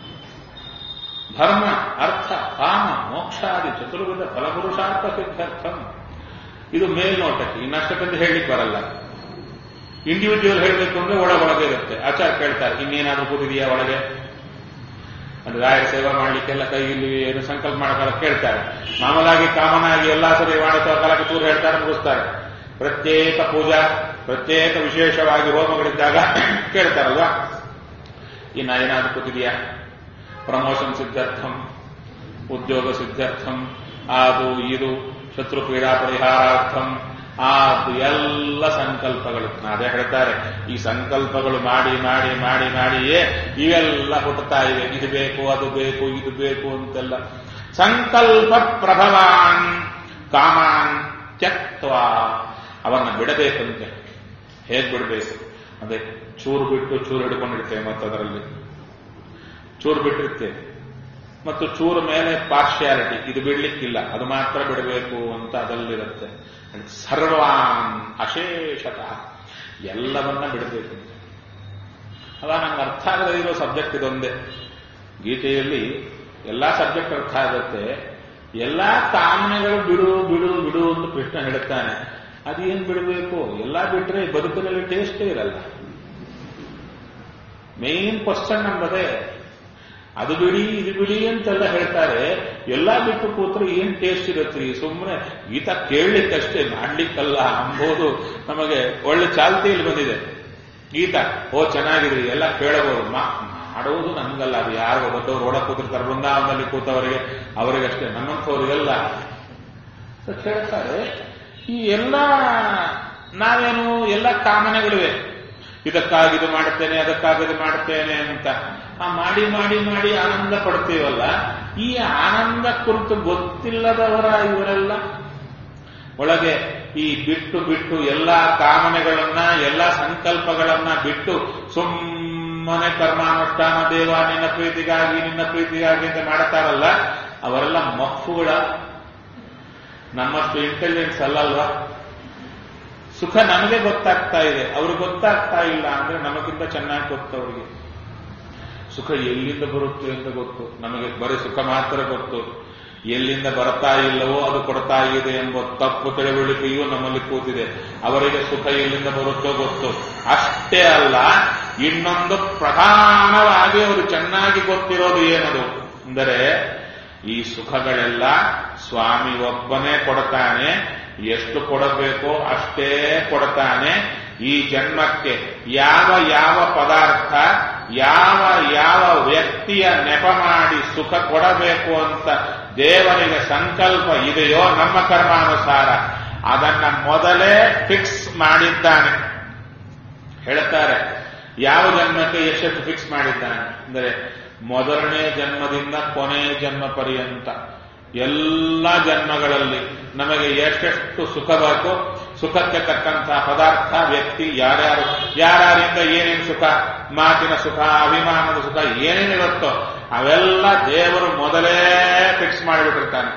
ಧರ್ಮ ಅರ್ಥ ಕಾಮ ಮೋಕ್ಷಾದಿ ಚತುರ್ವಿಧ ಫಲಪುರುಷಾರ್ಥ ಸಿದ್ಧಾರ್ಥಂ ಇದು ಮೇಲ್ನೋಟಕ್ಕೆ ಇನ್ನಷ್ಟಕ್ಕೊಂದು ಹೇಳಲಿಕ್ಕೆ ಬರಲ್ಲ ಇಂಡಿವಿಜುವಲ್ ಹೇಳಬೇಕು ಅಂದ್ರೆ ಒಳಗೊಳಗೆ ಇರುತ್ತೆ ಆಚಾರ ಕೇಳ್ತಾರೆ ಇನ್ನೇನಾದ್ರೂ ಕೂತಿದೆಯಾ ಒಳಗೆ ಅಂದ್ರೆ ರಾಯರ ಸೇವೆ ಮಾಡ್ಲಿಕ್ಕೆಲ್ಲ ಕೈ ಇಲ್ಲಿ ಏನು ಸಂಕಲ್ಪ ಮಾಡಕ್ಕಾಗ ಕೇಳ್ತಾರೆ ಮಾಮೂಲಾಗಿ ಕಾಮನ್ ಆಗಿ ಎಲ್ಲಾ ಸರಿ ಮಾಡೋ ಕಾಲಕ್ಕೆ ಚೂರು ಹೇಳ್ತಾರೆ ಮುಗಿಸ್ತಾರೆ ಪ್ರತ್ಯೇಕ ಪೂಜಾ ಪ್ರತ್ಯೇಕ ವಿಶೇಷವಾಗಿ ಹೋಮಗಳಿದ್ದಾಗ ಕೇಳ್ತಾರಲ್ವಾ ಇನ್ನ ಏನಾದ್ರೂ ಕೂತಿದೆಯಾ ಪ್ರಮೋಷನ್ ಸಿದ್ಧಾರ್ಥಂ ಉದ್ಯೋಗ ಸಿದ್ಧಾರ್ಥಂ ಅದು ಇದು ಶತ್ರು ಪೀಡಾ ಪರಿಹಾರಾರ್ಥಂ ಅದು ಎಲ್ಲ ಸಂಕಲ್ಪಗಳು ಅದೇ ಹೇಳ್ತಾರೆ ಈ ಸಂಕಲ್ಪಗಳು ಮಾಡಿ ಮಾಡಿ ಮಾಡಿ ಮಾಡಿಯೇ ಇವೆಲ್ಲ ಹುಟ್ಟುತ್ತಾ ಇವೆ ಇದು ಬೇಕು ಅದು ಬೇಕು ಇದು ಬೇಕು ಅಂತೆಲ್ಲ ಸಂಕಲ್ಪ ಪ್ರಭವಾನ್ ಕಾಮಾನ್ ತ್ಯಕ್ತ್ವ ಅವನ್ನ ಬಿಡಬೇಕಂತೆ ಹೇಗ್ ಬಿಡಬೇಕು ಅದೇ ಚೂರು ಬಿಟ್ಟು ಚೂರು ಹಿಡ್ಕೊಂಡಿರ್ತೇವೆ ಮತ್ತದರಲ್ಲಿ ಚೂರು ಬಿಟ್ಟಿರ್ತೇವೆ ಮತ್ತು ಚೂರು ಮೇಲೆ ಪಾರ್ಶಿಯಾಲಿಟಿ ಇದು ಬಿಡ್ಲಿಕ್ಕಿಲ್ಲ ಅದು ಮಾತ್ರ ಬಿಡಬೇಕು ಅಂತ ಅದಲ್ಲಿರುತ್ತೆ ಸರ್ವಾನ್ ಅಶೇಷತಃ ಎಲ್ಲವನ್ನ ಬಿಡಬೇಕು ಅಲ್ಲ ನಂಗೆ ಅರ್ಥ ಆಗದೇ ಇರೋ ಸಬ್ಜೆಕ್ಟ್ ಇದೊಂದೇ ಗೀತೆಯಲ್ಲಿ ಎಲ್ಲಾ ಸಬ್ಜೆಕ್ಟ್ ಅರ್ಥ ಆಗುತ್ತೆ ಎಲ್ಲಾ ಕಾಮನೆಗಳು ಬಿಡು ಬಿಡು ಬಿಡು ಅಂತ ಕೃಷ್ಣ ಹೇಳುತ್ತಾನೆ ಅದೇನ್ ಬಿಡಬೇಕು ಎಲ್ಲಾ ಬಿಟ್ರೆ ಬದುಕಿನಲ್ಲಿ ಟೇಸ್ಟೇ ಇರಲ್ಲ ಮೇನ್ ಕ್ವಶನ್ ನಮ್ಮದೇ ಅದು ಬಿಡಿ ಇದು ಬಿಡಿ ಅಂತೆಲ್ಲ ಹೇಳ್ತಾರೆ ಎಲ್ಲಾ ಬಿಟ್ಟು ಕೂತ್ರೆ ಏನ್ ಟೇಸ್ಟ್ ಇರುತ್ತೆ ಸುಮ್ಮನೆ ಗೀತ ಕೇಳಲಿಕ್ಕಷ್ಟೇ ಮಾಡ್ಲಿಕ್ಕಲ್ಲ ಅಂಬೋದು ನಮಗೆ ಒಳ್ಳೆ ಚಾಲ್ತಿಯಲ್ಲಿ ಬಂದಿದೆ ಗೀತ ಓ ಚೆನ್ನಾಗಿದ್ರಿ ಎಲ್ಲ ಕೇಳಬಹುದು ಮಾಡುವುದು ನಮ್ಗಲ್ಲ ಅದು ಯಾರು ಗೊತ್ತವ್ರು ಓಡ ಕೂತಿರ್ತಾರೆ ಬೃಂದಾವನದಲ್ಲಿ ಕೂತವರಿಗೆ ಅವರಿಗಷ್ಟೇ ನಮ್ಮಂಥವ್ರಿಗೆಲ್ಲ ಹೇಳ್ತಾರೆ ಈ ಎಲ್ಲ ನಾವೇನು ಎಲ್ಲ ಕಾಮನೆಗಳಿವೆ ಇದಕ್ಕಾಗಿ ಇದು ಮಾಡುತ್ತೇನೆ ಅದಕ್ಕಾಗಿ ಇದು ಮಾಡುತ್ತೇನೆ ಅಂತ ಆ ಮಾಡಿ ಮಾಡಿ ಮಾಡಿ ಆನಂದ ಪಡ್ತೀವಲ್ಲ ಈ ಆನಂದ ಕುರಿತು ಗೊತ್ತಿಲ್ಲದವರ ಇವರೆಲ್ಲ ಒಳಗೆ ಈ ಬಿಟ್ಟು ಬಿಟ್ಟು ಎಲ್ಲ ಕಾಮನೆಗಳನ್ನ ಎಲ್ಲ ಸಂಕಲ್ಪಗಳನ್ನ ಬಿಟ್ಟು ಸುಮ್ಮನೆ ಕರ್ಮಾನುಷ್ಠಾನ ದೇವ ನಿನ್ನ ಪ್ರೀತಿಗಾಗಿ ನಿನ್ನ ಪ್ರೀತಿಗಾಗಿ ಅಂತ ಮಾಡ್ತಾರಲ್ಲ ಅವರೆಲ್ಲ ಮಕ್ಕುಗಳ ನಮ್ಮಷ್ಟು ಇಂಟೆಲಿಜೆನ್ಸ್ ಅಲ್ಲಲ್ವಾ ಸುಖ ನಮಗೆ ಗೊತ್ತಾಗ್ತಾ ಇದೆ ಅವ್ರಿಗೆ ಗೊತ್ತಾಗ್ತಾ ಇಲ್ಲ ಅಂದ್ರೆ ನಮಗಿಂತ ಚೆನ್ನಾಗಿ ಗೊತ್ತು ಅವರಿಗೆ ಸುಖ ಎಲ್ಲಿಂದ ಬರುತ್ತೆ ಅಂತ ಗೊತ್ತು ನಮಗೆ ಬರೀ ಸುಖ ಮಾತ್ರ ಗೊತ್ತು ಎಲ್ಲಿಂದ ಬರ್ತಾ ಇಲ್ಲವೋ ಅದು ಕೊಡ್ತಾ ಇದೆ ಎಂಬ ತಪ್ಪು ತಿಳುವಳಿಕೆಯೂ ನಮ್ಮಲ್ಲಿ ಕೂತಿದೆ ಅವರಿಗೆ ಸುಖ ಎಲ್ಲಿಂದ ಬರುತ್ತೋ ಗೊತ್ತು ಅಷ್ಟೇ ಅಲ್ಲ ಇನ್ನೊಂದು ಪ್ರಧಾನವಾಗಿ ಅವರು ಚೆನ್ನಾಗಿ ಗೊತ್ತಿರೋದು ಏನದು ಅಂದರೆ ಈ ಸುಖಗಳೆಲ್ಲ ಸ್ವಾಮಿ ಒಬ್ಬನೇ ಕೊಡ್ತಾನೆ ಎಷ್ಟು ಕೊಡಬೇಕೋ ಅಷ್ಟೇ ಕೊಡ್ತಾನೆ ಈ ಜನ್ಮಕ್ಕೆ ಯಾವ ಯಾವ ಪದಾರ್ಥ ಯಾವ ಯಾವ ವ್ಯಕ್ತಿಯ ನೆಪ ಮಾಡಿ ಸುಖ ಕೊಡಬೇಕು ಅಂತ ದೇವರಿಗೆ ಸಂಕಲ್ಪ ಇದೆಯೋ ನಮ್ಮ ಕರ್ಮಾನುಸಾರ ಅದನ್ನ ಮೊದಲೇ ಫಿಕ್ಸ್ ಮಾಡಿದ್ದಾನೆ ಹೇಳ್ತಾರೆ ಯಾವ ಜನ್ಮಕ್ಕೆ ಎಷ್ಟೆಷ್ಟು ಫಿಕ್ಸ್ ಮಾಡಿದ್ದಾನೆ ಅಂದರೆ ಮೊದಲನೇ ಜನ್ಮದಿಂದ ಕೊನೆ ಜನ್ಮ ಪರ್ಯಂತ ಎಲ್ಲ ಜನ್ಮಗಳಲ್ಲಿ ನಮಗೆ ಎಷ್ಟೆಷ್ಟು ಸುಖ ಬೇಕು ಸುಖಕ್ಕೆ ತಕ್ಕಂತಹ ಪದಾರ್ಥ ವ್ಯಕ್ತಿ ಯಾರ್ಯಾರು ಯಾರ್ಯಾರಿಂದ ಏನೇನು ಸುಖ ಮಾತಿನ ಸುಖ ಅಭಿಮಾನದ ಸುಖ ಏನೇನಿರುತ್ತೋ ಅವೆಲ್ಲ ದೇವರು ಮೊದಲೇ ಫಿಕ್ಸ್ ಮಾಡಿಬಿಟ್ಟಿರ್ತಾನೆ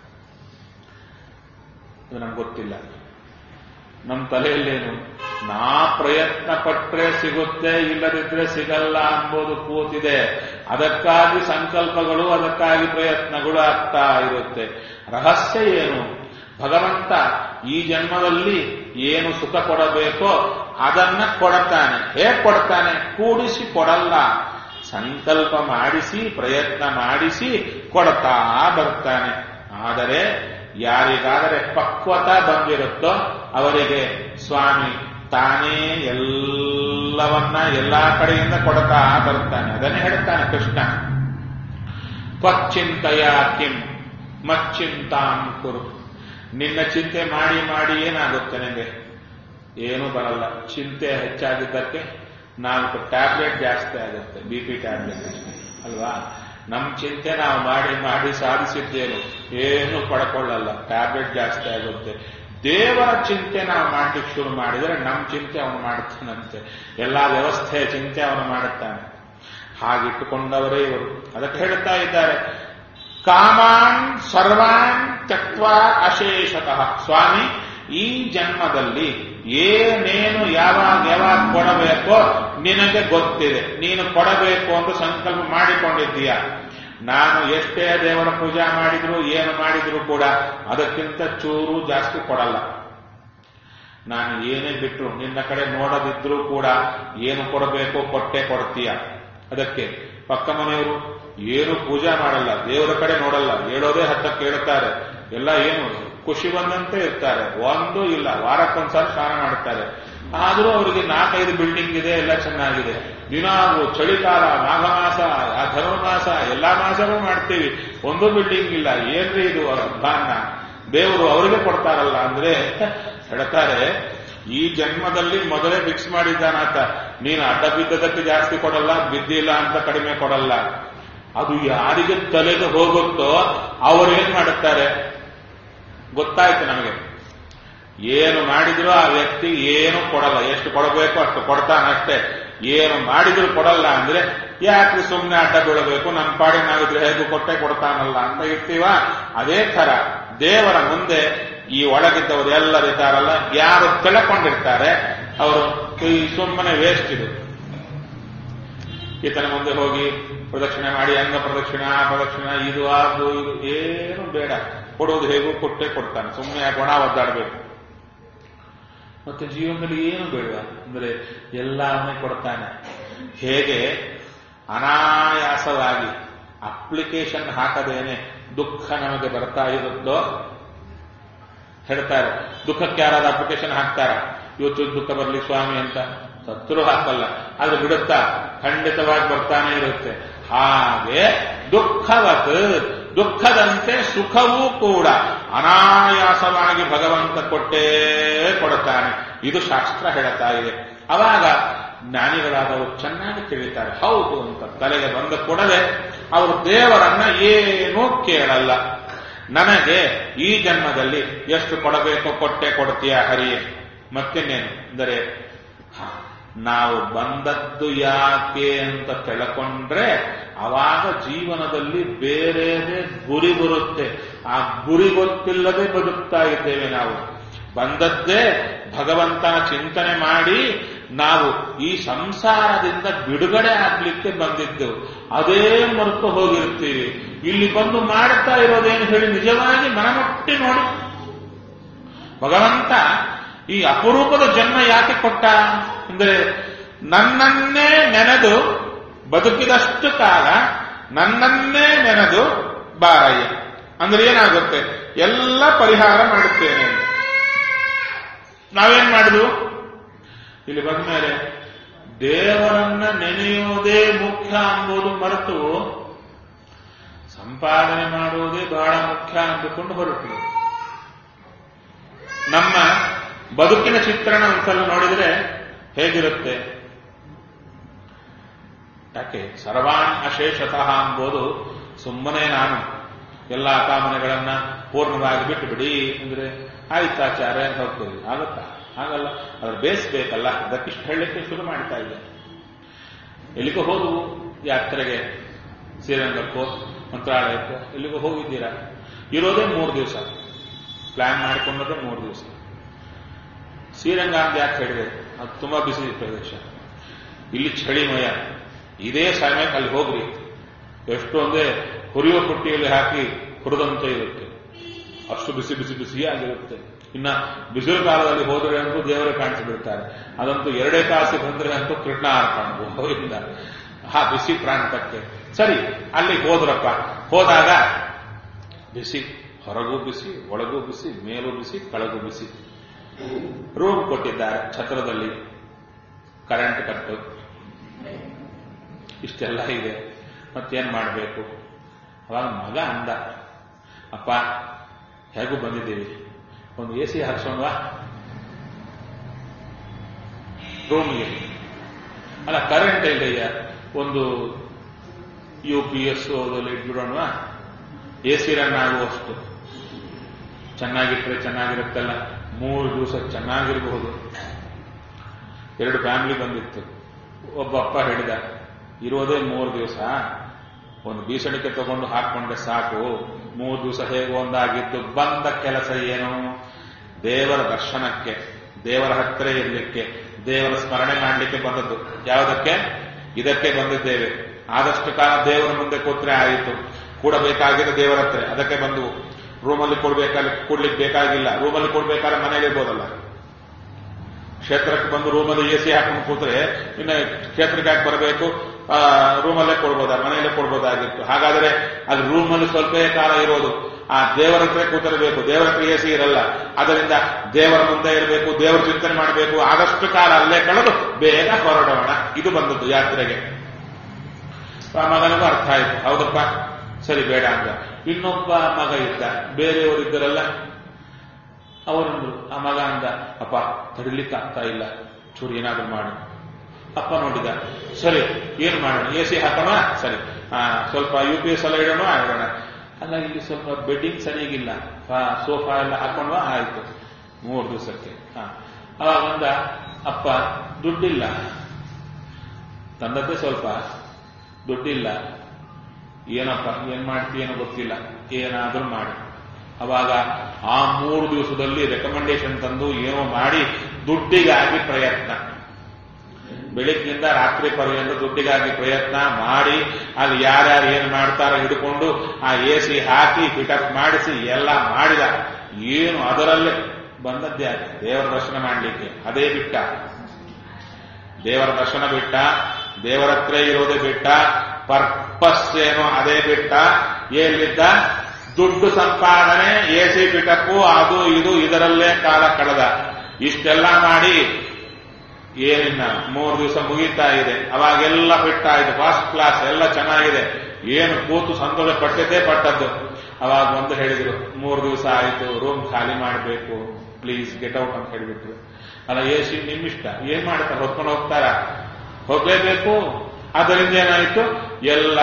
ಇದು ನಮ್ಗೆ ಗೊತ್ತಿಲ್ಲ ನಮ್ಮ ತಲೆಯಲ್ಲೇನು ನಾ ಪ್ರಯತ್ನ ಪಟ್ರೆ ಸಿಗುತ್ತೆ ಇಲ್ಲದಿದ್ರೆ ಸಿಗಲ್ಲ ಅಂಬೋದು ಕೂತಿದೆ ಅದಕ್ಕಾಗಿ ಸಂಕಲ್ಪಗಳು ಅದಕ್ಕಾಗಿ ಪ್ರಯತ್ನಗಳು ಆಗ್ತಾ ಇರುತ್ತೆ ರಹಸ್ಯ ಏನು ಭಗವಂತ ಈ ಜನ್ಮದಲ್ಲಿ ಏನು ಸುಖ ಕೊಡಬೇಕೋ ಅದನ್ನ ಕೊಡುತ್ತಾನೆ ಹೇಗೆ ಕೊಡ್ತಾನೆ ಕೂಡಿಸಿ ಕೊಡಲ್ಲ ಸಂಕಲ್ಪ ಮಾಡಿಸಿ ಪ್ರಯತ್ನ ಮಾಡಿಸಿ ಕೊಡ್ತಾ ಬರ್ತಾನೆ ಆದರೆ ಯಾರಿಗಾದರೆ ಪಕ್ವತ ಬಂದಿರುತ್ತೋ ಅವರಿಗೆ ಸ್ವಾಮಿ ತಾನೇ ಎಲ್ಲವನ್ನ ಎಲ್ಲಾ ಕಡೆಯಿಂದ ಕೊಡ್ತಾ ಬರ್ತಾನೆ ಅದನ್ನೇ ಹೇಳ್ತಾನೆ ಕೃಷ್ಣ ಕ್ವಚಿಂತೆಯ ಕಿಂ ಮಚ್ಚಿಂತಾಂ ಕುರು ನಿನ್ನ ಚಿಂತೆ ಮಾಡಿ ಮಾಡಿ ಏನಾಗುತ್ತೆ ನಿಮಗೆ ಏನೂ ಬರಲ್ಲ ಚಿಂತೆ ಹೆಚ್ಚಾಗಿದ್ದಕ್ಕೆ ನಾಲ್ಕು ಟ್ಯಾಬ್ಲೆಟ್ ಜಾಸ್ತಿ ಆಗುತ್ತೆ ಬಿ ಪಿ ಟ್ಯಾಬ್ಲೆಟ್ ಅಲ್ವಾ ನಮ್ಮ ಚಿಂತೆ ನಾವು ಮಾಡಿ ಮಾಡಿ ಸಾಧಿಸಿದ್ದೇನು ಏನು ಪಡ್ಕೊಳ್ಳಲ್ಲ ಟ್ಯಾಬ್ಲೆಟ್ ಜಾಸ್ತಿ ಆಗುತ್ತೆ ದೇವರ ಚಿಂತೆ ನಾವು ಮಾಡ್ಲಿಕ್ಕೆ ಶುರು ಮಾಡಿದರೆ ನಮ್ಮ ಚಿಂತೆ ಅವನು ಮಾಡುತ್ತಾನಂತೆ ಎಲ್ಲಾ ವ್ಯವಸ್ಥೆಯ ಚಿಂತೆ ಅವನು ಮಾಡುತ್ತಾನೆ ಹಾಗಿಟ್ಟುಕೊಂಡವರೇ ಇವರು ಅದಕ್ಕೆ ಹೇಳ್ತಾ ಇದ್ದಾರೆ ಕಾಮಾನ್ ಸರ್ವಾನ್ ತ್ಯಕ್ವ ಅಶೇಷತಃ ಸ್ವಾಮಿ ಈ ಜನ್ಮದಲ್ಲಿ ಏನೇನು ಯಾವಾಗ ಯಾವಾಗ ಕೊಡಬೇಕೋ ನಿನಗೆ ಗೊತ್ತಿದೆ ನೀನು ಕೊಡಬೇಕು ಅಂತ ಸಂಕಲ್ಪ ಮಾಡಿಕೊಂಡಿದ್ದೀಯ ನಾನು ಎಷ್ಟೇ ದೇವರ ಪೂಜಾ ಮಾಡಿದ್ರು ಏನು ಮಾಡಿದ್ರು ಕೂಡ ಅದಕ್ಕಿಂತ ಚೂರು ಜಾಸ್ತಿ ಕೊಡಲ್ಲ ನಾನು ಏನೇ ಬಿಟ್ಟರು ನಿನ್ನ ಕಡೆ ನೋಡದಿದ್ರೂ ಕೂಡ ಏನು ಕೊಡಬೇಕು ಕೊಟ್ಟೆ ಕೊಡ್ತೀಯ ಅದಕ್ಕೆ ಪಕ್ಕ ಮನೆಯವರು ಏನು ಪೂಜೆ ಮಾಡಲ್ಲ ದೇವರ ಕಡೆ ನೋಡಲ್ಲ ಹೇಳೋದೇ ಹತ್ತ ಕೇಳುತ್ತಾರೆ ಎಲ್ಲ ಏನು ಖುಷಿ ಬಂದಂತೆ ಇರ್ತಾರೆ ಒಂದು ಇಲ್ಲ ವಾರಕ್ಕೊಂದ್ಸಲ ಸ್ನಾನ ಮಾಡುತ್ತಾರೆ ಆದರೂ ಅವರಿಗೆ ನಾಲ್ಕೈದು ಬಿಲ್ಡಿಂಗ್ ಇದೆ ಎಲ್ಲ ಚೆನ್ನಾಗಿದೆ ದಿನಾಲು ಚಳಿಕಾಲ ಮಾಘ ಮಾಸ ಆ ಧನುರ್ಮಾಸ ಎಲ್ಲಾ ಮಾಸವೂ ಮಾಡ್ತೀವಿ ಒಂದು ಬಿಲ್ಡಿಂಗ್ ಇಲ್ಲ ಏನ್ರಿ ಇದು ಭಾನ ದೇವರು ಅವರಿಗೆ ಕೊಡ್ತಾರಲ್ಲ ಅಂದ್ರೆ ಹೇಳ್ತಾರೆ ಈ ಜನ್ಮದಲ್ಲಿ ಮೊದಲೇ ಫಿಕ್ಸ್ ಮಾಡಿದ್ದಾನಾತ ನೀನು ಅಡ್ಡ ಬಿದ್ದದಕ್ಕೆ ಜಾಸ್ತಿ ಕೊಡಲ್ಲ ಬಿದ್ದಿಲ್ಲ ಅಂತ ಕಡಿಮೆ ಕೊಡಲ್ಲ ಅದು ಯಾರಿಗೆ ತಲೆಗೆ ಹೋಗುತ್ತೋ ಅವರೇನ್ ಮಾಡುತ್ತಾರೆ ಗೊತ್ತಾಯ್ತು ನಮಗೆ ಏನು ಮಾಡಿದ್ರು ಆ ವ್ಯಕ್ತಿ ಏನು ಕೊಡಲ್ಲ ಎಷ್ಟು ಕೊಡಬೇಕು ಅಷ್ಟು ಕೊಡ್ತಾನಷ್ಟೇ ಏನು ಮಾಡಿದ್ರು ಕೊಡಲ್ಲ ಅಂದ್ರೆ ಯಾಕೆ ಸುಮ್ಮನೆ ಅಡ್ಡ ಬೀಳಬೇಕು ನಮ್ಮ ಪಾಡಿ ನಾವಿದ್ರೆ ಹೇಗೂ ಕೊಟ್ಟೆ ಕೊಡ್ತಾನಲ್ಲ ಅಂತ ಇರ್ತೀವ ಅದೇ ತರ ದೇವರ ಮುಂದೆ ಈ ಒಳಗಿದ್ದವರು ಎಲ್ಲರಿದ್ದಾರಲ್ಲ ಯಾರು ತಿಳ್ಕೊಂಡಿರ್ತಾರೆ ಅವರು ಈ ಸುಮ್ಮನೆ ವೇಸ್ಟ್ ಇದು ಈತನ ಮುಂದೆ ಹೋಗಿ ಪ್ರದಕ್ಷಿಣೆ ಮಾಡಿ ಅಂಗ ಪ್ರದಕ್ಷಿಣೆ ಆ ಪ್ರದಕ್ಷಿಣೆ ಇದು ಅದು ಇದು ಏನು ಬೇಡ ಕೊಡೋದು ಹೇಗೂ ಕೊಟ್ಟೆ ಕೊಡ್ತಾನೆ ಸುಮ್ಮನೆ ಯಾಕೆ ಒಣ ಒದ್ದಾಡಬೇಕು ಮತ್ತೆ ಜೀವನದಲ್ಲಿ ಏನು ಬೇಡ ಅಂದ್ರೆ ಎಲ್ಲವನ್ನೇ ಕೊಡ್ತಾನೆ ಹೇಗೆ ಅನಾಯಾಸವಾಗಿ ಅಪ್ಲಿಕೇಶನ್ ಹಾಕದೇನೆ ದುಃಖ ನಮಗೆ ಬರ್ತಾ ಇರುತ್ತೋ ಹೇಳ್ತಾರೆ ದುಃಖಕ್ಕೆ ಯಾರಾದ ಅಪ್ಲಿಕೇಶನ್ ಹಾಕ್ತಾರ ಇವತ್ತು ದುಃಖ ಬರಲಿ ಸ್ವಾಮಿ ಅಂತ ಸತ್ರು ಹಾಕಲ್ಲ ಆದ್ರೆ ಬಿಡುತ್ತಾ ಖಂಡಿತವಾಗಿ ಬರ್ತಾನೆ ಇರುತ್ತೆ ಹಾಗೆ ದುಃಖವತ್ ದುಃಖದಂತೆ ಸುಖವೂ ಕೂಡ ಅನಾಯಾಸವಾಗಿ ಭಗವಂತ ಕೊಟ್ಟೇ ಕೊಡುತ್ತಾನೆ ಇದು ಶಾಸ್ತ್ರ ಹೇಳುತ್ತಾ ಇದೆ ಅವಾಗ ಜ್ಞಾನಿಗಳಾದವರು ಚೆನ್ನಾಗಿ ತಿಳಿತಾರೆ ಹೌದು ಅಂತ ತಲೆಗೆ ಬಂದ ಕೂಡಲೇ ಅವರು ದೇವರನ್ನ ಏನೂ ಕೇಳಲ್ಲ ನನಗೆ ಈ ಜನ್ಮದಲ್ಲಿ ಎಷ್ಟು ಕೊಡಬೇಕೋ ಕೊಟ್ಟೆ ಕೊಡ್ತೀಯ ಹರಿಯೇ ಮತ್ತಿನ್ನೇನು ಅಂದರೆ ನಾವು ಬಂದದ್ದು ಯಾಕೆ ಅಂತ ತಿಳ್ಕೊಂಡ್ರೆ ಅವಾಗ ಜೀವನದಲ್ಲಿ ಬೇರೆದೇ ಗುರಿ ಬರುತ್ತೆ ಆ ಗುರಿ ಗೊತ್ತಿಲ್ಲದೆ ಬದುಕ್ತಾ ಇದ್ದೇವೆ ನಾವು ಬಂದದ್ದೇ ಭಗವಂತನ ಚಿಂತನೆ ಮಾಡಿ ನಾವು ಈ ಸಂಸಾರದಿಂದ ಬಿಡುಗಡೆ ಆಗ್ಲಿಕ್ಕೆ ಬಂದಿದ್ದೆವು ಅದೇ ಮರೆತು ಹೋಗಿರ್ತೀವಿ ಇಲ್ಲಿ ಬಂದು ಮಾಡ್ತಾ ಇರೋದೇನು ಹೇಳಿ ನಿಜವಾಗಿ ಮನಮುಟ್ಟಿ ನೋಡಿ ಭಗವಂತ ಈ ಅಪರೂಪದ ಜನ್ಮ ಯಾಕೆ ಕೊಟ್ಟ ಅಂದ್ರೆ ನನ್ನನ್ನೇ ನೆನೆದು ಬದುಕಿದಷ್ಟು ಕಾಲ ನನ್ನನ್ನೇ ನೆನೆದು ಬಾರಯ್ಯ ಅಂದ್ರೆ ಏನಾಗುತ್ತೆ ಎಲ್ಲ ಪರಿಹಾರ ಮಾಡುತ್ತೇನೆ ನಾವೇನ್ ಮಾಡಿದ್ವು ಇಲ್ಲಿ ಬಂದ ಮೇಲೆ ದೇವರನ್ನ ನೆನೆಯುವುದೇ ಮುಖ್ಯ ಎಂಬುದು ಮರೆತು ಸಂಪಾದನೆ ಮಾಡುವುದೇ ಬಹಳ ಮುಖ್ಯ ಅಂದುಕೊಂಡು ಹೊರಟು ನಮ್ಮ ಬದುಕಿನ ಚಿತ್ರಣ ಒಂದ್ಸಲ ನೋಡಿದ್ರೆ ಹೇಗಿರುತ್ತೆ ಯಾಕೆ ಸರ್ವಾನ್ ಅಶೇಷತಃ ಎಂಬುದು ಸುಮ್ಮನೆ ನಾನು ಎಲ್ಲ ಕಾಮನೆಗಳನ್ನ ಪೂರ್ಣವಾಗಿ ಬಿಟ್ಟು ಬಿಡಿ ಅಂದ್ರೆ ಆಯ್ತಾಚಾರ್ಯ ಅಂತ ಹೋಗ್ತೀವಿ ಆಗುತ್ತಾ ಆಗಲ್ಲ ಅದ್ರ ಬೇಯಿಸ್ಬೇಕಲ್ಲ ಅದಕ್ಕಿಷ್ಟು ಹೇಳಲಿಕ್ಕೆ ಶುರು ಮಾಡ್ತಾ ಇದೆ ಎಲ್ಲಿಗೂ ಹೋದವು ಯಾತ್ರೆಗೆ ಶ್ರೀರಂಗಕ್ಕೋ ಮಂತ್ರಾಲಯಕ್ಕೋ ಎಲ್ಲಿಗೂ ಹೋಗಿದ್ದೀರಾ ಇರೋದೇ ಮೂರು ದಿವಸ ಪ್ಲಾನ್ ಮಾಡಿಕೊಂಡದೇ ಮೂರು ದಿವಸ ಶ್ರೀರಂಗ ಅಂತ ಯಾಕೆ ಹೇಳಿದೆ ಅದು ತುಂಬಾ ಬಿಸಿ ಪ್ರದೇಶ ಇಲ್ಲಿ ಚಳಿಮಯ ಇದೇ ಸಮಯಕ್ಕೆ ಅಲ್ಲಿ ಹೋಗ್ರಿ ಎಷ್ಟು ಅಂದ್ರೆ ಹುರಿಯುವ ಪುಟ್ಟಿಯಲ್ಲಿ ಹಾಕಿ ಹುರಿದಂತೆ ಇರುತ್ತೆ ಅಷ್ಟು ಬಿಸಿ ಬಿಸಿ ಬಿಸಿಯಾಗಿರುತ್ತೆ ಇನ್ನ ಬಿಸಿಲು ಕಾಲದಲ್ಲಿ ಹೋದರೆ ಅಂತೂ ದೇವರೇ ಕಾಣಿಸಿಬಿಡ್ತಾರೆ ಅದಂತೂ ಎರಡೇ ಕಾಸಿ ಬಂದ್ರೆ ಅಂತೂ ಕೃಷ್ಣ ಅರ್ಪಣ ಅವರಿಂದ ಆ ಬಿಸಿ ಪ್ರಾಂತಕ್ಕೆ ಸರಿ ಅಲ್ಲಿ ಹೋದ್ರಪ್ಪ ಹೋದಾಗ ಬಿಸಿ ಹೊರಗೂ ಬಿಸಿ ಒಳಗೂ ಬಿಸಿ ಮೇಲೂ ಬಿಸಿ ಕೆಳಗೂ ಬಿಸಿ ರೂಮ್ ಕೊಟ್ಟಿದ್ದಾರೆ ಛತ್ರದಲ್ಲಿ ಕರೆಂಟ್ ಕಟ್ಟು ಇಷ್ಟೆಲ್ಲ ಇದೆ ಮತ್ತೇನ್ ಮಾಡಬೇಕು ಅವಾಗ ಮಗ ಅಂದ ಅಪ್ಪ ಹೇಗೂ ಬಂದಿದ್ದೀವಿ ಒಂದು ಎ ಸಿ ಹಾಕ್ಸೋಣವಾ ರೂಮ್ಗೆ ಅಲ್ಲ ಕರೆಂಟ್ ಇದೆಯಾ ಒಂದು ಯು ಪಿ ಎಸ್ ಅದರಲ್ಲಿ ಇಟ್ಬಿಡೋಣವಾ ಎ ಸಿ ರನ್ ಆಗುವಷ್ಟು ಚೆನ್ನಾಗಿಟ್ರೆ ಚೆನ್ನಾಗಿರುತ್ತಲ್ಲ ಮೂರು ದಿವಸ ಚೆನ್ನಾಗಿರಬಹುದು ಎರಡು ಫ್ಯಾಮಿಲಿ ಬಂದಿತ್ತು ಒಬ್ಬ ಅಪ್ಪ ಹೇಳಿದ ಇರೋದೇ ಮೂರು ದಿವಸ ಒಂದು ಬೀಸಣಿಕೆ ತಗೊಂಡು ಹಾಕೊಂಡ್ರೆ ಸಾಕು ಮೂರು ದಿವಸ ಹೇಗೋ ಒಂದಾಗಿದ್ದು ಬಂದ ಕೆಲಸ ಏನು ದೇವರ ದರ್ಶನಕ್ಕೆ ದೇವರ ಹತ್ತಿರ ಇರಲಿಕ್ಕೆ ದೇವರ ಸ್ಮರಣೆ ಮಾಡಲಿಕ್ಕೆ ಬಂದದ್ದು ಯಾವುದಕ್ಕೆ ಇದಕ್ಕೆ ಬಂದಿದ್ದೇವೆ ಆದಷ್ಟು ಕಾಲ ದೇವರ ಮುಂದೆ ಕೂತ್ರೆ ಆಯಿತು ಕೂಡಬೇಕಾಗಿರೋ ದೇವರ ಹತ್ರ ಅದಕ್ಕೆ ಬಂದು ರೂಮಲ್ಲಿ ಕೊಡ್ಬೇಕಾದ್ರೆ ಕೊಡ್ಲಿಕ್ಕೆ ಬೇಕಾಗಿಲ್ಲ ರೂಮಲ್ಲಿ ಕೊಡ್ಬೇಕಾದ್ರೆ ಮನೇಲಿ ಇರ್ಬೋದಲ್ಲ ಕ್ಷೇತ್ರಕ್ಕೆ ಬಂದು ರೂಮಲ್ಲಿ ಎ ಸಿ ಹಾಕೊಂಡು ಕೂತ್ರೆ ಇನ್ನು ಕ್ಷೇತ್ರಕ್ಕೆ ಯಾಕೆ ಬರಬೇಕು ರೂಮಲ್ಲೇ ಕೊಡ್ಬೋದ ಮನೆಯಲ್ಲೇ ಕೊಡ್ಬೋದಾಗಿತ್ತು ಹಾಗಾದ್ರೆ ಅಲ್ಲಿ ರೂಮಲ್ಲಿ ಸ್ವಲ್ಪ ಕಾಲ ಇರೋದು ಆ ದೇವರ ಹತ್ರ ಕೂತಿರಬೇಕು ದೇವರ ಹತ್ರ ಎ ಸಿ ಇರಲ್ಲ ಅದರಿಂದ ದೇವರ ಮುಂದೆ ಇರಬೇಕು ದೇವರ ಚಿಂತನೆ ಮಾಡಬೇಕು ಆದಷ್ಟು ಕಾಲ ಅಲ್ಲೇ ಕಳೆದು ಬೇಗ ಹೊರಡೋಣ ಇದು ಬಂದದ್ದು ಯಾತ್ರೆಗೆ ಆ ಮಗನಿಗೂ ಅರ್ಥ ಆಯ್ತು ಹೌದಪ್ಪ ಸರಿ ಬೇಡ ಅಂದ ಇನ್ನೊಬ್ಬ ಮಗ ಇದ್ದ ಬೇರೆಯವರಿದ್ದರಲ್ಲ ಅವರೊಂದು ಆ ಮಗ ಅಂದ ಅಪ್ಪ ತಡಿಲಿಕ್ಕೆ ಆಗ್ತಾ ಇಲ್ಲ ಚೂರು ಏನಾದ್ರೂ ಮಾಡು ಅಪ್ಪ ನೋಡಿದ ಸರಿ ಏನ್ ಮಾಡೋಣ ಎ ಸಿ ಹಾಕೋಣ ಸರಿ ಆ, ಸ್ವಲ್ಪ ಯು ಪಿ ಎಸ್ ಎಲ್ಲ ಇಡೋಣ ಇಡೋಣ ಅಲ್ಲ ಇಲ್ಲಿ ಸ್ವಲ್ಪ ಬೆಡ್ಡಿಂಗ್ ಸರಿಯಾಗಿಲ್ಲ ಸೋಫಾ ಎಲ್ಲ ಹಾಕೊಂಡ್ವಾ ಆಯ್ತು ಮೂರು ದಿವಸಕ್ಕೆ ಹಾ ಅವಾಗ ಅಂದ ಅಪ್ಪ ದುಡ್ಡಿಲ್ಲ ತಂದದ್ದೇ ಸ್ವಲ್ಪ ದುಡ್ಡಿಲ್ಲ ಏನಪ್ಪ ಏನ್ ಮಾಡ್ತೀಯೇನೋ ಗೊತ್ತಿಲ್ಲ ಏನಾದ್ರೂ ಮಾಡಿ ಅವಾಗ ಆ ಮೂರು ದಿವಸದಲ್ಲಿ ರೆಕಮೆಂಡೇಶನ್ ತಂದು ಏನೋ ಮಾಡಿ ದುಡ್ಡಿಗಾಗಿ ಪ್ರಯತ್ನ ಬೆಳಿಗ್ಗಿಂದ ರಾತ್ರಿ ಪರ್ಯಂತ ದುಡ್ಡಿಗಾಗಿ ಪ್ರಯತ್ನ ಮಾಡಿ ಅಲ್ಲಿ ಯಾರ್ಯಾರು ಏನ್ ಮಾಡ್ತಾರೋ ಹಿಡ್ಕೊಂಡು ಆ ಎ ಸಿ ಹಾಕಿ ಫಿಟಪ್ ಮಾಡಿಸಿ ಎಲ್ಲ ಮಾಡಿದ ಏನು ಅದರಲ್ಲೇ ಬಂದದ್ದೇ ಆಗ ದೇವರ ದರ್ಶನ ಮಾಡಲಿಕ್ಕೆ ಅದೇ ಬಿಟ್ಟ ದೇವರ ದರ್ಶನ ಬಿಟ್ಟ ದೇವರ ಹತ್ರ ಇರೋದೇ ಬಿಟ್ಟ ಪರ್ಪಸ್ ಏನೋ ಅದೇ ಬಿಟ್ಟ ಎಲ್ಲಿದ್ದ ದುಡ್ಡು ಸಂಪಾದನೆ ಎ ಸಿ ಪಿಟಪ್ಪು ಅದು ಇದು ಇದರಲ್ಲೇ ಕಾಲ ಕಳೆದ ಇಷ್ಟೆಲ್ಲ ಮಾಡಿ ಏನಿನ್ನ ಮೂರು ದಿವಸ ಮುಗೀತಾ ಇದೆ ಅವಾಗೆಲ್ಲ ಫಿಟ್ ಆಯಿತು ಫಸ್ಟ್ ಕ್ಲಾಸ್ ಎಲ್ಲ ಚೆನ್ನಾಗಿದೆ ಏನು ಕೂತು ಸಂತೋಷ ಪಟ್ಟಿದ್ದೇ ಪಟ್ಟದ್ದು ಅವಾಗ ಒಂದು ಹೇಳಿದ್ರು ಮೂರು ದಿವಸ ಆಯಿತು ರೂಮ್ ಖಾಲಿ ಮಾಡಬೇಕು ಪ್ಲೀಸ್ ಗೆಟ್ ಔಟ್ ಅಂತ ಹೇಳಿಬಿಟ್ರು ಅಲ್ಲ ಎ ಸಿ ನಿಮ್ಮಿಷ್ಟ ಏನ್ ಮಾಡ್ತಾರೆ ಹೊತ್ಕೊಂಡು ಹೋಗ್ತಾರ ಹೋಗ್ಲೇಬೇಕು ಅದರಿಂದ ಏನಾಯ್ತು ಎಲ್ಲ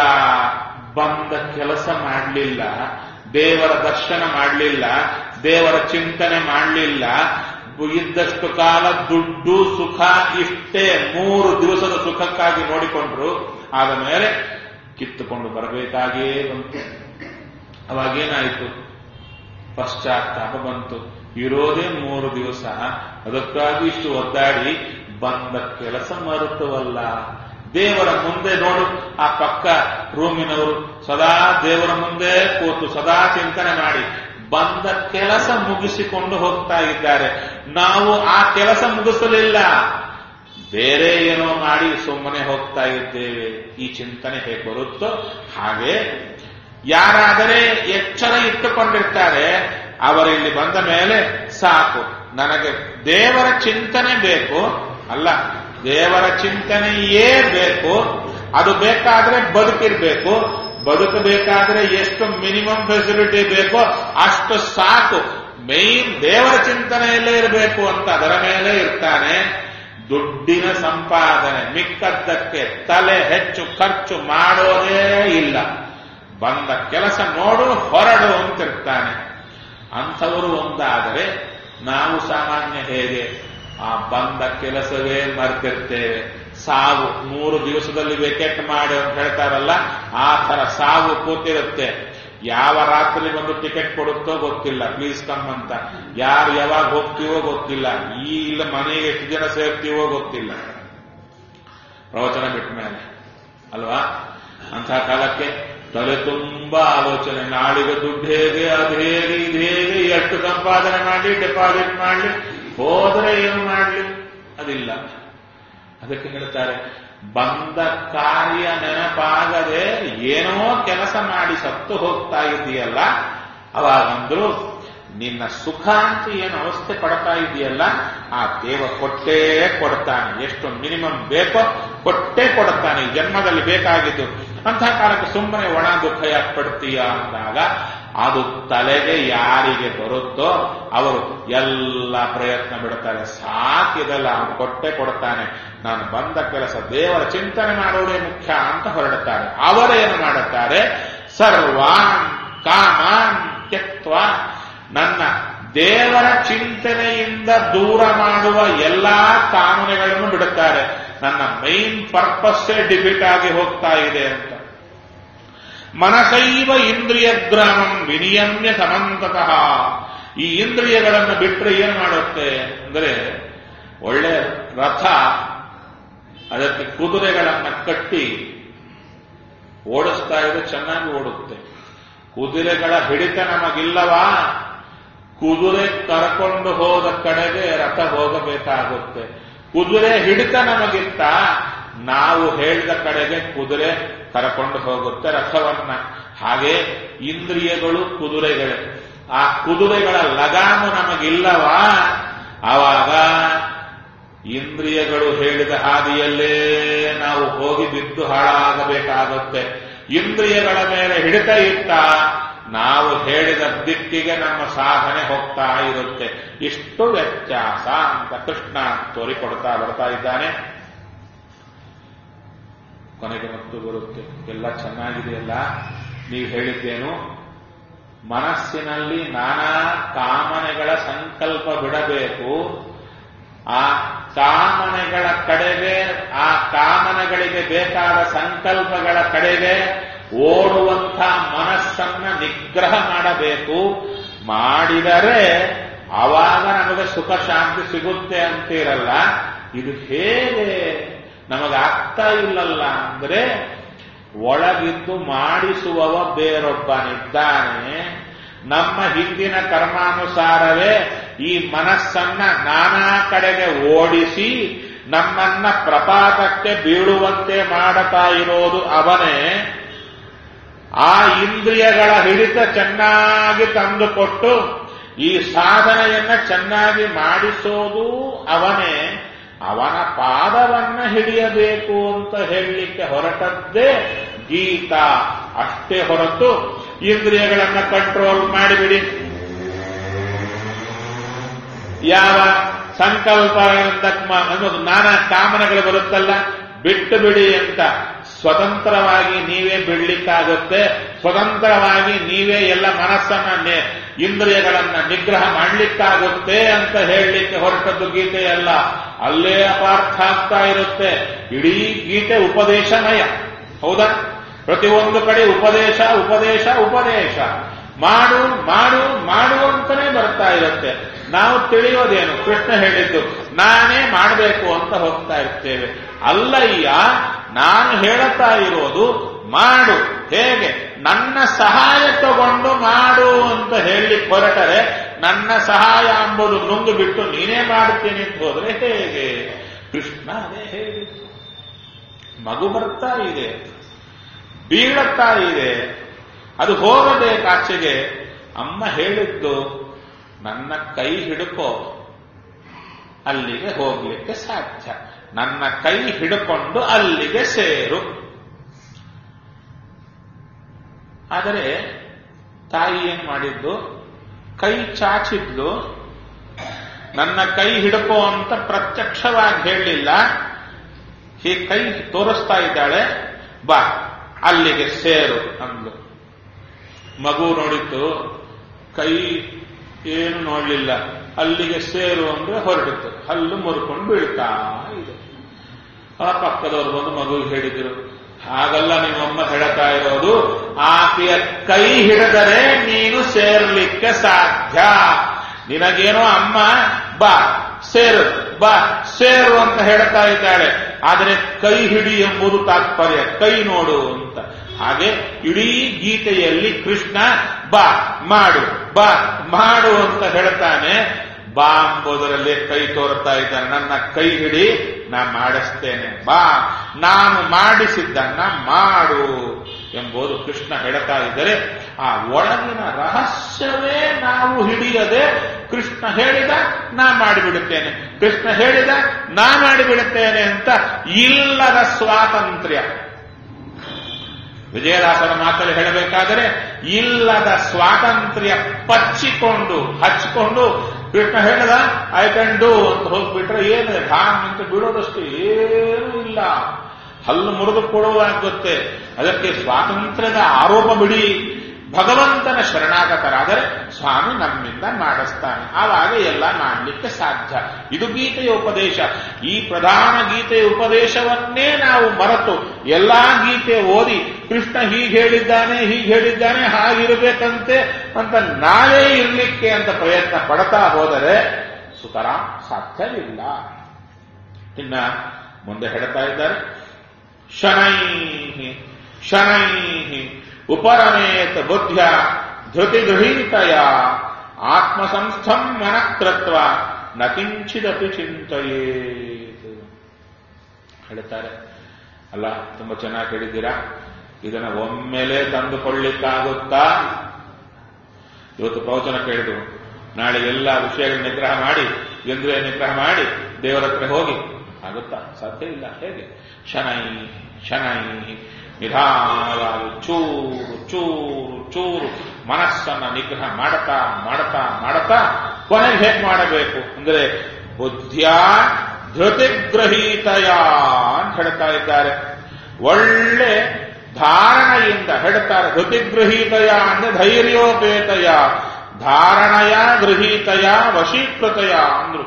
ಬಂದ ಕೆಲಸ ಮಾಡಲಿಲ್ಲ ದೇವರ ದರ್ಶನ ಮಾಡಲಿಲ್ಲ ದೇವರ ಚಿಂತನೆ ಮಾಡಲಿಲ್ಲ ಇದ್ದಷ್ಟು ಕಾಲ ದುಡ್ಡು ಸುಖ ಇಷ್ಟೇ ಮೂರು ದಿವಸದ ಸುಖಕ್ಕಾಗಿ ನೋಡಿಕೊಂಡ್ರು ಆದ ಮೇಲೆ ಕಿತ್ತುಕೊಂಡು ಬರಬೇಕಾಗಿಯೇ ಬಂತು ಅವಾಗೇನಾಯಿತು ಪಶ್ಚಾತ್ತಾಪ ಬಂತು ಇರೋದೇ ಮೂರು ದಿವಸ ಅದಕ್ಕಾಗಿ ಇಷ್ಟು ಒದ್ದಾಡಿ ಬಂದ ಕೆಲಸ ಮರುತ್ತವಲ್ಲ ದೇವರ ಮುಂದೆ ನೋಡು ಆ ಪಕ್ಕ ರೂಮಿನವರು ಸದಾ ದೇವರ ಮುಂದೆ ಕೂತು ಸದಾ ಚಿಂತನೆ ಮಾಡಿ ಬಂದ ಕೆಲಸ ಮುಗಿಸಿಕೊಂಡು ಹೋಗ್ತಾ ಇದ್ದಾರೆ ನಾವು ಆ ಕೆಲಸ ಮುಗಿಸಲಿಲ್ಲ ಬೇರೆ ಏನೋ ಮಾಡಿ ಸುಮ್ಮನೆ ಹೋಗ್ತಾ ಇದ್ದೇವೆ ಈ ಚಿಂತನೆ ಹೇಗೆ ಬರುತ್ತೋ ಹಾಗೆ ಯಾರಾದರೆ ಎಚ್ಚರ ಇಟ್ಟುಕೊಂಡಿರ್ತಾರೆ ಅವರಿಲ್ಲಿ ಬಂದ ಮೇಲೆ ಸಾಕು ನನಗೆ ದೇವರ ಚಿಂತನೆ ಬೇಕು ಅಲ್ಲ ದೇವರ ಚಿಂತನೆಯೇ ಬೇಕು ಅದು ಬೇಕಾದ್ರೆ ಬದುಕಿರ್ಬೇಕು ಬದುಕಬೇಕಾದ್ರೆ ಎಷ್ಟು ಮಿನಿಮಮ್ ಫೆಸಿಲಿಟಿ ಬೇಕೋ ಅಷ್ಟು ಸಾಕು ಮೇನ್ ದೇವರ ಚಿಂತನೆಯಲ್ಲೇ ಇರಬೇಕು ಅಂತ ಅದರ ಮೇಲೆ ಇರ್ತಾನೆ ದುಡ್ಡಿನ ಸಂಪಾದನೆ ಮಿಕ್ಕದ್ದಕ್ಕೆ ತಲೆ ಹೆಚ್ಚು ಖರ್ಚು ಮಾಡೋದೇ ಇಲ್ಲ ಬಂದ ಕೆಲಸ ನೋಡು ಹೊರಡು ಅಂತಿರ್ತಾನೆ ಅಂಥವರು ಒಂದಾದರೆ ನಾವು ಸಾಮಾನ್ಯ ಹೇಗೆ ಆ ಬಂದ ಕೆಲಸವೇ ಮರ್ತಿರ್ತೇವೆ ಸಾವು ಮೂರು ದಿವಸದಲ್ಲಿ ವೆಕೆಟ್ ಮಾಡಿ ಅಂತ ಹೇಳ್ತಾರಲ್ಲ ಆ ತರ ಸಾವು ಕೂತಿರುತ್ತೆ ಯಾವ ರಾತ್ರಿ ಒಂದು ಟಿಕೆಟ್ ಕೊಡುತ್ತೋ ಗೊತ್ತಿಲ್ಲ ಪ್ಲೀಸ್ ಕಮ್ ಅಂತ ಯಾರು ಯಾವಾಗ ಹೋಗ್ತೀವೋ ಗೊತ್ತಿಲ್ಲ ಈ ಇಲ್ಲ ಮನೆಗೆ ಎಷ್ಟು ಜನ ಸೇರ್ತೀವೋ ಗೊತ್ತಿಲ್ಲ ಪ್ರವಚನ ಬಿಟ್ಟ ಮೇಲೆ ಅಲ್ವಾ ಅಂತಹ ಕಾಲಕ್ಕೆ ತಲೆ ತುಂಬಾ ಆಲೋಚನೆ ನಾಳಿಗೆ ದುಡ್ಡು ಹೇಗೆ ಅದು ಹೇಗೆ ಇದು ಹೇಗೆ ಎಷ್ಟು ಸಂಪಾದನೆ ಮಾಡಿ ಡೆಪಾಸಿಟ್ ಮಾಡಲಿ ಹೋದ್ರೆ ಏನು ಮಾಡಲಿ ಅದಿಲ್ಲ ಅದಕ್ಕೆ ಹೇಳ್ತಾರೆ ಬಂದ ಕಾರ್ಯ ನೆನಪಾಗದೆ ಏನೋ ಕೆಲಸ ಮಾಡಿ ಸತ್ತು ಹೋಗ್ತಾ ಇದೆಯಲ್ಲ ಅವಾಗಂದ್ರು ನಿನ್ನ ಸುಖ ಅಂತ ಏನು ಅವಸ್ಥೆ ಪಡ್ತಾ ಇದೆಯಲ್ಲ ಆ ದೇವ ಕೊಟ್ಟೇ ಕೊಡ್ತಾನೆ ಎಷ್ಟು ಮಿನಿಮಮ್ ಬೇಕೋ ಕೊಟ್ಟೇ ಕೊಡುತ್ತಾನೆ ಈ ಜನ್ಮದಲ್ಲಿ ಬೇಕಾಗಿದ್ದು ಅಂತಹ ಕಾಲಕ್ಕೆ ಸುಮ್ಮನೆ ಒಣ ದುಃಖ ಯಾಕೆ ಪಡ್ತೀಯ ಅಂದಾಗ ಅದು ತಲೆಗೆ ಯಾರಿಗೆ ಬರುತ್ತೋ ಅವರು ಎಲ್ಲ ಪ್ರಯತ್ನ ಬಿಡುತ್ತಾರೆ ಸಾಕಿದಲ್ಲ ಅವನು ಕೊಟ್ಟೆ ಕೊಡ್ತಾನೆ ನಾನು ಬಂದ ಕೆಲಸ ದೇವರ ಚಿಂತನೆ ಮಾಡೋದೇ ಮುಖ್ಯ ಅಂತ ಹೊರಡುತ್ತಾರೆ ಅವರೇನು ಮಾಡುತ್ತಾರೆ ಸರ್ವಾನ್ ಕಾಮಾನ್ ತ್ಯಕ್ತ್ವ ನನ್ನ ದೇವರ ಚಿಂತನೆಯಿಂದ ದೂರ ಮಾಡುವ ಎಲ್ಲಾ ಕಾಮನೆಗಳನ್ನು ಬಿಡುತ್ತಾರೆ ನನ್ನ ಮೈನ್ ಪರ್ಪಸ್ಸೇ ಡಿಫಿಟ್ ಆಗಿ ಹೋಗ್ತಾ ಇದೆ ಅಂತ ಮನಸೈವ ಇಂದ್ರಿಯ ಗ್ರಾಮಂ ವಿನಿಯಮ್ಯ ಸಮಂತತಃ ಈ ಇಂದ್ರಿಯಗಳನ್ನು ಬಿಟ್ಟರೆ ಏನು ಮಾಡುತ್ತೆ ಅಂದರೆ ಒಳ್ಳೆ ರಥ ಅದಕ್ಕೆ ಕುದುರೆಗಳನ್ನ ಕಟ್ಟಿ ಓಡಿಸ್ತಾ ಇದ್ರೆ ಚೆನ್ನಾಗಿ ಓಡುತ್ತೆ ಕುದುರೆಗಳ ಹಿಡಿತ ನಮಗಿಲ್ಲವಾ ಕುದುರೆ ಕರ್ಕೊಂಡು ಹೋದ ಕಡೆಗೆ ರಥ ಹೋಗಬೇಕಾಗುತ್ತೆ ಕುದುರೆ ಹಿಡಿತ ನಮಗಿತ್ತ ನಾವು ಹೇಳಿದ ಕಡೆಗೆ ಕುದುರೆ ಕರ್ಕೊಂಡು ಹೋಗುತ್ತೆ ರಥವನ್ನ ಹಾಗೆ ಇಂದ್ರಿಯಗಳು ಕುದುರೆಗಳೇ ಆ ಕುದುರೆಗಳ ಲಗಾಮು ನಮಗಿಲ್ಲವಾ ಆವಾಗ ಇಂದ್ರಿಯಗಳು ಹೇಳಿದ ಹಾದಿಯಲ್ಲೇ ನಾವು ಹೋಗಿ ಬಿದ್ದು ಹಾಳಾಗಬೇಕಾಗುತ್ತೆ ಇಂದ್ರಿಯಗಳ ಮೇಲೆ ಹಿಡಿತ ಇತ್ತ ನಾವು ಹೇಳಿದ ದಿಕ್ಕಿಗೆ ನಮ್ಮ ಸಾಧನೆ ಹೋಗ್ತಾ ಇರುತ್ತೆ ಇಷ್ಟು ವ್ಯತ್ಯಾಸ ಅಂತ ಕೃಷ್ಣ ತೋರಿಕೊಡ್ತಾ ಬರ್ತಾ ಇದ್ದಾನೆ ಕೊನೆಗೆ ಮತ್ತು ಬರುತ್ತೆ ಎಲ್ಲ ಚೆನ್ನಾಗಿದೆಯಲ್ಲ ನೀವು ಹೇಳಿದ್ದೇನು ಮನಸ್ಸಿನಲ್ಲಿ ನಾನಾ ಕಾಮನೆಗಳ ಸಂಕಲ್ಪ ಬಿಡಬೇಕು ಆ ಕಾಮನೆಗಳ ಕಡೆಗೆ ಆ ಕಾಮನೆಗಳಿಗೆ ಬೇಕಾದ ಸಂಕಲ್ಪಗಳ ಕಡೆಗೆ ಓಡುವಂಥ ಮನಸ್ಸನ್ನ ನಿಗ್ರಹ ಮಾಡಬೇಕು ಮಾಡಿದರೆ ಆವಾಗ ನಮಗೆ ಸುಖ ಶಾಂತಿ ಸಿಗುತ್ತೆ ಅಂತಿರಲ್ಲ ಇದು ಹೇಗೆ ನಮಗಾಗ್ತಾ ಇಲ್ಲಲ್ಲ ಅಂದ್ರೆ ಒಳಗಿದ್ದು ಮಾಡಿಸುವವ ಬೇರೊಬ್ಬನಿದ್ದಾನೆ ನಮ್ಮ ಹಿಂದಿನ ಕರ್ಮಾನುಸಾರವೇ ಈ ಮನಸ್ಸನ್ನ ನಾನಾ ಕಡೆಗೆ ಓಡಿಸಿ ನಮ್ಮನ್ನ ಪ್ರಪಾತಕ್ಕೆ ಬೀಳುವಂತೆ ಮಾಡುತ್ತಾ ಇರೋದು ಅವನೇ ಆ ಇಂದ್ರಿಯಗಳ ಹಿಡಿತ ಚೆನ್ನಾಗಿ ತಂದುಕೊಟ್ಟು ಈ ಸಾಧನೆಯನ್ನ ಚೆನ್ನಾಗಿ ಮಾಡಿಸೋದು ಅವನೇ ಅವನ ಪಾದವನ್ನ ಹಿಡಿಯಬೇಕು ಅಂತ ಹೇಳಲಿಕ್ಕೆ ಹೊರಟದ್ದೇ ಗೀತ ಅಷ್ಟೇ ಹೊರತು ಇಂದ್ರಿಯಗಳನ್ನ ಕಂಟ್ರೋಲ್ ಮಾಡಿಬಿಡಿ ಯಾವ ಸಂಕಲ್ಪಗಳಿಂದ ಅನ್ನೋದು ನಾನಾ ಕಾಮನೆಗಳು ಬರುತ್ತಲ್ಲ ಬಿಟ್ಟು ಬಿಡಿ ಅಂತ ಸ್ವತಂತ್ರವಾಗಿ ನೀವೇ ಬಿಡ್ಲಿಕ್ಕಾಗುತ್ತೆ ಸ್ವತಂತ್ರವಾಗಿ ನೀವೇ ಎಲ್ಲ ಮನಸ್ಸನ್ನ ಇಂದ್ರಿಯಗಳನ್ನ ನಿಗ್ರಹ ಮಾಡ್ಲಿಕ್ಕಾಗುತ್ತೆ ಅಂತ ಹೇಳಲಿಕ್ಕೆ ಹೊರಟದ್ದು ಗೀತೆಯಲ್ಲ ಅಲ್ಲೇ ಅಪಾರ್ಥ ಆಗ್ತಾ ಇರುತ್ತೆ ಇಡೀ ಗೀತೆ ಉಪದೇಶಮಯ ಹೌದಾ ಪ್ರತಿಯೊಂದು ಕಡೆ ಉಪದೇಶ ಉಪದೇಶ ಉಪದೇಶ ಮಾಡು ಮಾಡು ಮಾಡು ಅಂತಾನೆ ಬರ್ತಾ ಇರುತ್ತೆ ನಾವು ತಿಳಿಯೋದೇನು ಕೃಷ್ಣ ಹೇಳಿದ್ದು ನಾನೇ ಮಾಡಬೇಕು ಅಂತ ಹೋಗ್ತಾ ಇರ್ತೇವೆ ಅಲ್ಲಯ್ಯ ನಾನು ಹೇಳುತ್ತಾ ಇರೋದು ಮಾಡು ಹೇಗೆ ನನ್ನ ಸಹಾಯ ತಗೊಂಡು ಮಾಡು ಅಂತ ಹೇಳಿ ಹೊರಟರೆ ನನ್ನ ಸಹಾಯ ಅಂಬುದು ನುಂಗು ಬಿಟ್ಟು ನೀನೇ ಮಾಡುತ್ತೇನೆ ಅಂತ ಹೋದ್ರೆ ಹೇಗೆ ಕೃಷ್ಣ ಅದೇ ಹೇಳಿದ್ದು ಮಗು ಬರ್ತಾ ಇದೆ ಬೀಳತ್ತಾ ಇದೆ ಅದು ಹೋಗಬೇಕಾಚೆಗೆ ಅಮ್ಮ ಹೇಳಿದ್ದು ನನ್ನ ಕೈ ಹಿಡ್ಕೋ ಅಲ್ಲಿಗೆ ಹೋಗ್ಲಿಕ್ಕೆ ಸಾಧ್ಯ ನನ್ನ ಕೈ ಹಿಡ್ಕೊಂಡು ಅಲ್ಲಿಗೆ ಸೇರು ಆದರೆ ತಾಯಿ ಏನ್ ಮಾಡಿದ್ದು ಕೈ ಚಾಚಿದ್ಲು ನನ್ನ ಕೈ ಹಿಡ್ಕೋ ಅಂತ ಪ್ರತ್ಯಕ್ಷವಾಗಿ ಹೇಳಲಿಲ್ಲ ಈ ಕೈ ತೋರಿಸ್ತಾ ಇದ್ದಾಳೆ ಬಾ ಅಲ್ಲಿಗೆ ಸೇರು ಅಂದ್ಲು ಮಗು ನೋಡಿದ್ದು ಕೈ ಏನು ನೋಡ್ಲಿಲ್ಲ ಅಲ್ಲಿಗೆ ಸೇರು ಅಂದ್ರೆ ಹೊರಡಿತು ಹಲ್ಲು ಮುರ್ಕೊಂಡು ಬೀಳ್ತಾ ಇದೆ ಆ ಪಕ್ಕದವ್ರು ಬಂದು ಮಗುವಿಗೆ ಹೇಳಿದ್ರು ಹಾಗಲ್ಲ ನಿಮ್ಮಮ್ಮ ಹೇಳ್ತಾ ಇರೋದು ಆಕೆಯ ಕೈ ಹಿಡಿದರೆ ನೀನು ಸೇರ್ಲಿಕ್ಕೆ ಸಾಧ್ಯ ನಿನಗೇನೋ ಅಮ್ಮ ಬಾ ಸೇರು ಬಾ ಸೇರು ಅಂತ ಹೇಳ್ತಾ ಇದ್ದಾಳೆ ಆದರೆ ಕೈ ಹಿಡಿ ಎಂಬುದು ತಾತ್ಪರ್ಯ ಕೈ ನೋಡು ಅಂತ ಹಾಗೆ ಇಡೀ ಗೀತೆಯಲ್ಲಿ ಕೃಷ್ಣ ಬಾ ಮಾಡು ಬಾ ಮಾಡು ಅಂತ ಹೇಳ್ತಾನೆ ಬಾ ಎಂಬುದರಲ್ಲಿ ಕೈ ತೋರ್ತಾ ಇದ್ದಾನೆ ನನ್ನ ಕೈ ಹಿಡಿ ನಾ ಮಾಡಿಸ್ತೇನೆ ಬಾ ನಾನು ಮಾಡಿಸಿದ್ದನ್ನ ಮಾಡು ಎಂಬುದು ಕೃಷ್ಣ ಹೇಳ್ತಾ ಇದ್ದರೆ ಆ ಒಳಗಿನ ರಹಸ್ಯವೇ ನಾವು ಹಿಡಿಯದೆ ಕೃಷ್ಣ ಹೇಳಿದ ನಾ ಮಾಡಿಬಿಡುತ್ತೇನೆ ಕೃಷ್ಣ ಹೇಳಿದ ನಾ ಮಾಡಿಬಿಡುತ್ತೇನೆ ಅಂತ ಇಲ್ಲದ ಸ್ವಾತಂತ್ರ್ಯ ವಿಜಯದಾಸರ ಮಾತಲ್ಲಿ ಹೇಳಬೇಕಾದರೆ ಇಲ್ಲದ ಸ್ವಾತಂತ್ರ್ಯ ಪಚ್ಚಿಕೊಂಡು ಹಚ್ಚಿಕೊಂಡು ಕೃಷ್ಣ ಹೇಳದ ಐ ಕ್ಯಾನ್ ಡೂ ಅಂತ ಹೋಗ್ಬಿಟ್ರೆ ಏನು ಧಾಮ್ ಅಂತ ಬಿಡೋದಷ್ಟು ಏನೂ ಇಲ್ಲ ಹಲ್ಲು ಮುರಿದು ಕೊಡುವಾಗುತ್ತೆ ಅದಕ್ಕೆ ಸ್ವಾತಂತ್ರ್ಯದ ಆರೋಪ ಬಿಡಿ ಭಗವಂತನ ಶರಣಾಗತರಾದರೆ ಸ್ವಾಮಿ ನಮ್ಮಿಂದ ಮಾಡಿಸ್ತಾನೆ ಆವಾಗ ಎಲ್ಲ ಮಾಡಲಿಕ್ಕೆ ಸಾಧ್ಯ ಇದು ಗೀತೆಯ ಉಪದೇಶ ಈ ಪ್ರಧಾನ ಗೀತೆಯ ಉಪದೇಶವನ್ನೇ ನಾವು ಮರೆತು ಎಲ್ಲಾ ಗೀತೆ ಓದಿ ಕೃಷ್ಣ ಹೀಗೆ ಹೇಳಿದ್ದಾನೆ ಹೀಗೆ ಹೇಳಿದ್ದಾನೆ ಹಾಗಿರಬೇಕಂತೆ ಅಂತ ನಾವೇ ಇರಲಿಕ್ಕೆ ಅಂತ ಪ್ರಯತ್ನ ಪಡ್ತಾ ಹೋದರೆ ಸುತರ ಸಾಧ್ಯವಿಲ್ಲ ಇನ್ನ ಮುಂದೆ ಹೇಳ್ತಾ ಇದ್ದಾರೆ ಶನೈ ಶನೈ ಉಪರಮೇತ ಬುದ್ಧ ಧೃತಿ ಗೃಹೀತಯ ಆತ್ಮಸಂಸ್ಥಂ ಮನಕೃತ್ವ ನ ಕಿಂಚಿದಪಿ ಚಿಂತೆಯೇತ್ ಹೇಳ್ತಾರೆ ಅಲ್ಲ ತುಂಬಾ ಚೆನ್ನಾಗಿ ಹೇಳಿದ್ದೀರಾ ಇದನ್ನ ಒಮ್ಮೆಲೆ ತಂದುಕೊಳ್ಳಿಕ್ಕಾಗುತ್ತಾ ಇವತ್ತು ಪ್ರವಚನ ಕೇಳಿದ್ರು ನಾಳೆ ಎಲ್ಲ ವಿಷಯಗಳ ನಿಗ್ರಹ ಮಾಡಿ ಇಂದ್ರಿಯ ನಿಗ್ರಹ ಮಾಡಿ ದೇವರ ಹತ್ರ ಹೋಗಿ ಆಗುತ್ತಾ ಸಾಧ್ಯ ಇಲ್ಲ ಹೇಗೆ ಶನೈ ಶನೈ ನಿಧಾನವಾಗಿ ಚೂರು ಚೂರು ಚೂರು ಮನಸ್ಸನ್ನ ನಿಗ್ರಹ ಮಾಡತಾ ಮಾಡತಾ ಮಾಡತಾ ಕೊನೆಗೆ ಹೇಗೆ ಮಾಡಬೇಕು ಅಂದ್ರೆ ಬುದ್ಧಿಯ ಧೃತಿಗ್ರಹೀತಯ ಅಂತ ಹೇಳ್ತಾ ಇದ್ದಾರೆ ಒಳ್ಳೆ ಧಾರಣೆಯಿಂದ ಹೇಳ್ತಾರೆ ಧೃತಿಗೃಹೀತಯ ಅಂದ್ರೆ ಧೈರ್ಯೋಪೇತಯ ಧಾರಣಯ ಗೃಹೀತಯ ವಶೀಕೃತಯ ಅಂದ್ರು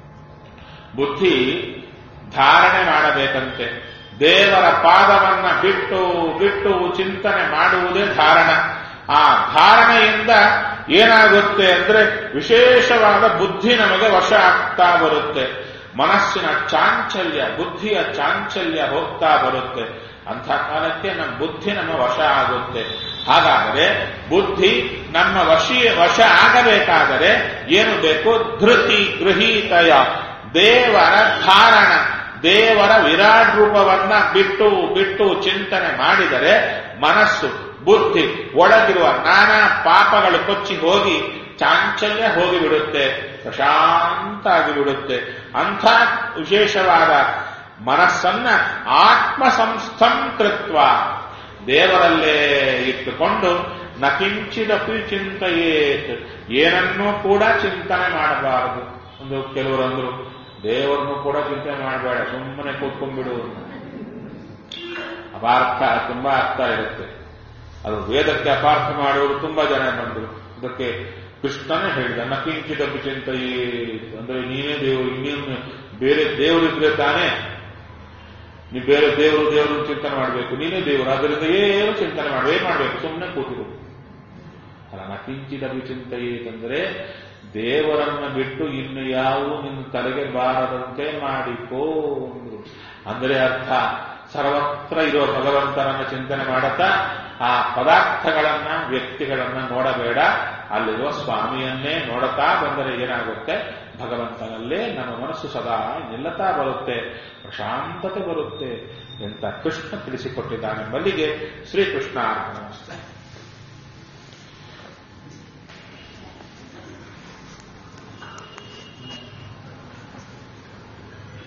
ಬುದ್ಧಿ ಧಾರಣೆ ಮಾಡಬೇಕಂತೆ ದೇವರ ಪಾದವನ್ನ ಬಿಟ್ಟು ಬಿಟ್ಟು ಚಿಂತನೆ ಮಾಡುವುದೇ ಧಾರಣ ಆ ಧಾರಣೆಯಿಂದ ಏನಾಗುತ್ತೆ ಅಂದ್ರೆ ವಿಶೇಷವಾದ ಬುದ್ಧಿ ನಮಗೆ ವಶ ಆಗ್ತಾ ಬರುತ್ತೆ ಮನಸ್ಸಿನ ಚಾಂಚಲ್ಯ ಬುದ್ಧಿಯ ಚಾಂಚಲ್ಯ ಹೋಗ್ತಾ ಬರುತ್ತೆ ಅಂಥ ಕಾಲಕ್ಕೆ ನಮ್ಮ ಬುದ್ಧಿ ನಮ್ಮ ವಶ ಆಗುತ್ತೆ ಹಾಗಾದರೆ ಬುದ್ಧಿ ನಮ್ಮ ವಶಿ ವಶ ಆಗಬೇಕಾದರೆ ಏನು ಬೇಕು ಧೃತಿ ಗೃಹೀತಯ ದೇವರ ಧಾರಣ ದೇವರ ವಿರಾಟ್ ರೂಪವನ್ನ ಬಿಟ್ಟು ಬಿಟ್ಟು ಚಿಂತನೆ ಮಾಡಿದರೆ ಮನಸ್ಸು ಬುದ್ಧಿ ಒಳಗಿರುವ ನಾನಾ ಪಾಪಗಳು ಕೊಚ್ಚಿ ಹೋಗಿ ಚಾಂಚಲ್ಯ ಹೋಗಿಬಿಡುತ್ತೆ ಪ್ರಶಾಂತ ಆಗಿಬಿಡುತ್ತೆ ಅಂಥ ವಿಶೇಷವಾದ ಮನಸ್ಸನ್ನ ಆತ್ಮ ಸಂಸ್ಥಂ ಕೃತ್ವ ದೇವರಲ್ಲೇ ಇಟ್ಟುಕೊಂಡು ನಕಿಂಚಿದಪಿ ಚಿಂತೆಯೇತ್ ಏನನ್ನೂ ಕೂಡ ಚಿಂತನೆ ಮಾಡಬಾರದು ಒಂದು ಕೆಲವರು ಅಂದ್ರು ದೇವರನ್ನು ಕೂಡ ಚಿಂತನೆ ಮಾಡಬೇಡ ಸುಮ್ಮನೆ ಕೂತ್ಕೊಂಡ್ಬಿಡು ಅಪಾರ್ಥ ತುಂಬಾ ಅರ್ಥ ಇರುತ್ತೆ ಅದು ವೇದಕ್ಕೆ ಅಪಾರ್ಥ ಮಾಡುವುದು ತುಂಬಾ ಜನ ಬಂದರು ಅದಕ್ಕೆ ಕೃಷ್ಣನೇ ಹೇಳಿದ ನಕಿಂಚಿದಪಿ ಚಿಂತೆಯೇ ಅಂದ್ರೆ ನೀನೇ ದೇವರು ಇನ್ನೇನು ಬೇರೆ ದೇವರಿದ್ರೆ ತಾನೇ ನೀವು ಬೇರೆ ದೇವರು ದೇವರು ಚಿಂತನೆ ಮಾಡಬೇಕು ನೀನೇ ದೇವರು ಅದರಿಂದ ಏನು ಚಿಂತನೆ ಮಾಡಿ ಏನ್ ಮಾಡಬೇಕು ಸುಮ್ಮನೆ ಕೂತಿರು ಅಲ್ಲ ನಕಿಂಚಿದಪಿ ಚಿಂತೆಯೇ ಏಕೆಂದರೆ ದೇವರನ್ನ ಬಿಟ್ಟು ಇನ್ನು ಯಾವುದು ನಿನ್ನ ತಲೆಗೆ ಬಾರದಂತೆ ಮಾಡಿಕೋ ಅಂದ್ರು. ಅಂದರೆ ಅರ್ಥ ಸರ್ವತ್ರ ಇರೋ ಭಗವಂತನನ್ನ ಚಿಂತನೆ ಮಾಡುತ್ತಾ ಆ ಪದಾರ್ಥಗಳನ್ನ ವ್ಯಕ್ತಿಗಳನ್ನ ನೋಡಬೇಡ ಅಲ್ಲಿರುವ ಸ್ವಾಮಿಯನ್ನೇ ನೋಡುತ್ತಾ ಬಂದರೆ ಏನಾಗುತ್ತೆ ಭಗವಂತನಲ್ಲೇ ನಮ್ಮ ಮನಸ್ಸು ಸದಾ ನಿಲ್ಲತಾ ಬರುತ್ತೆ ಪ್ರಶಾಂತತೆ ಬರುತ್ತೆ ಎಂತ ಕೃಷ್ಣ ತಿಳಿಸಿಕೊಟ್ಟಿದ್ದಾನೆಂಬಲ್ಲಿಗೆ ಶ್ರೀಕೃಷ್ಣ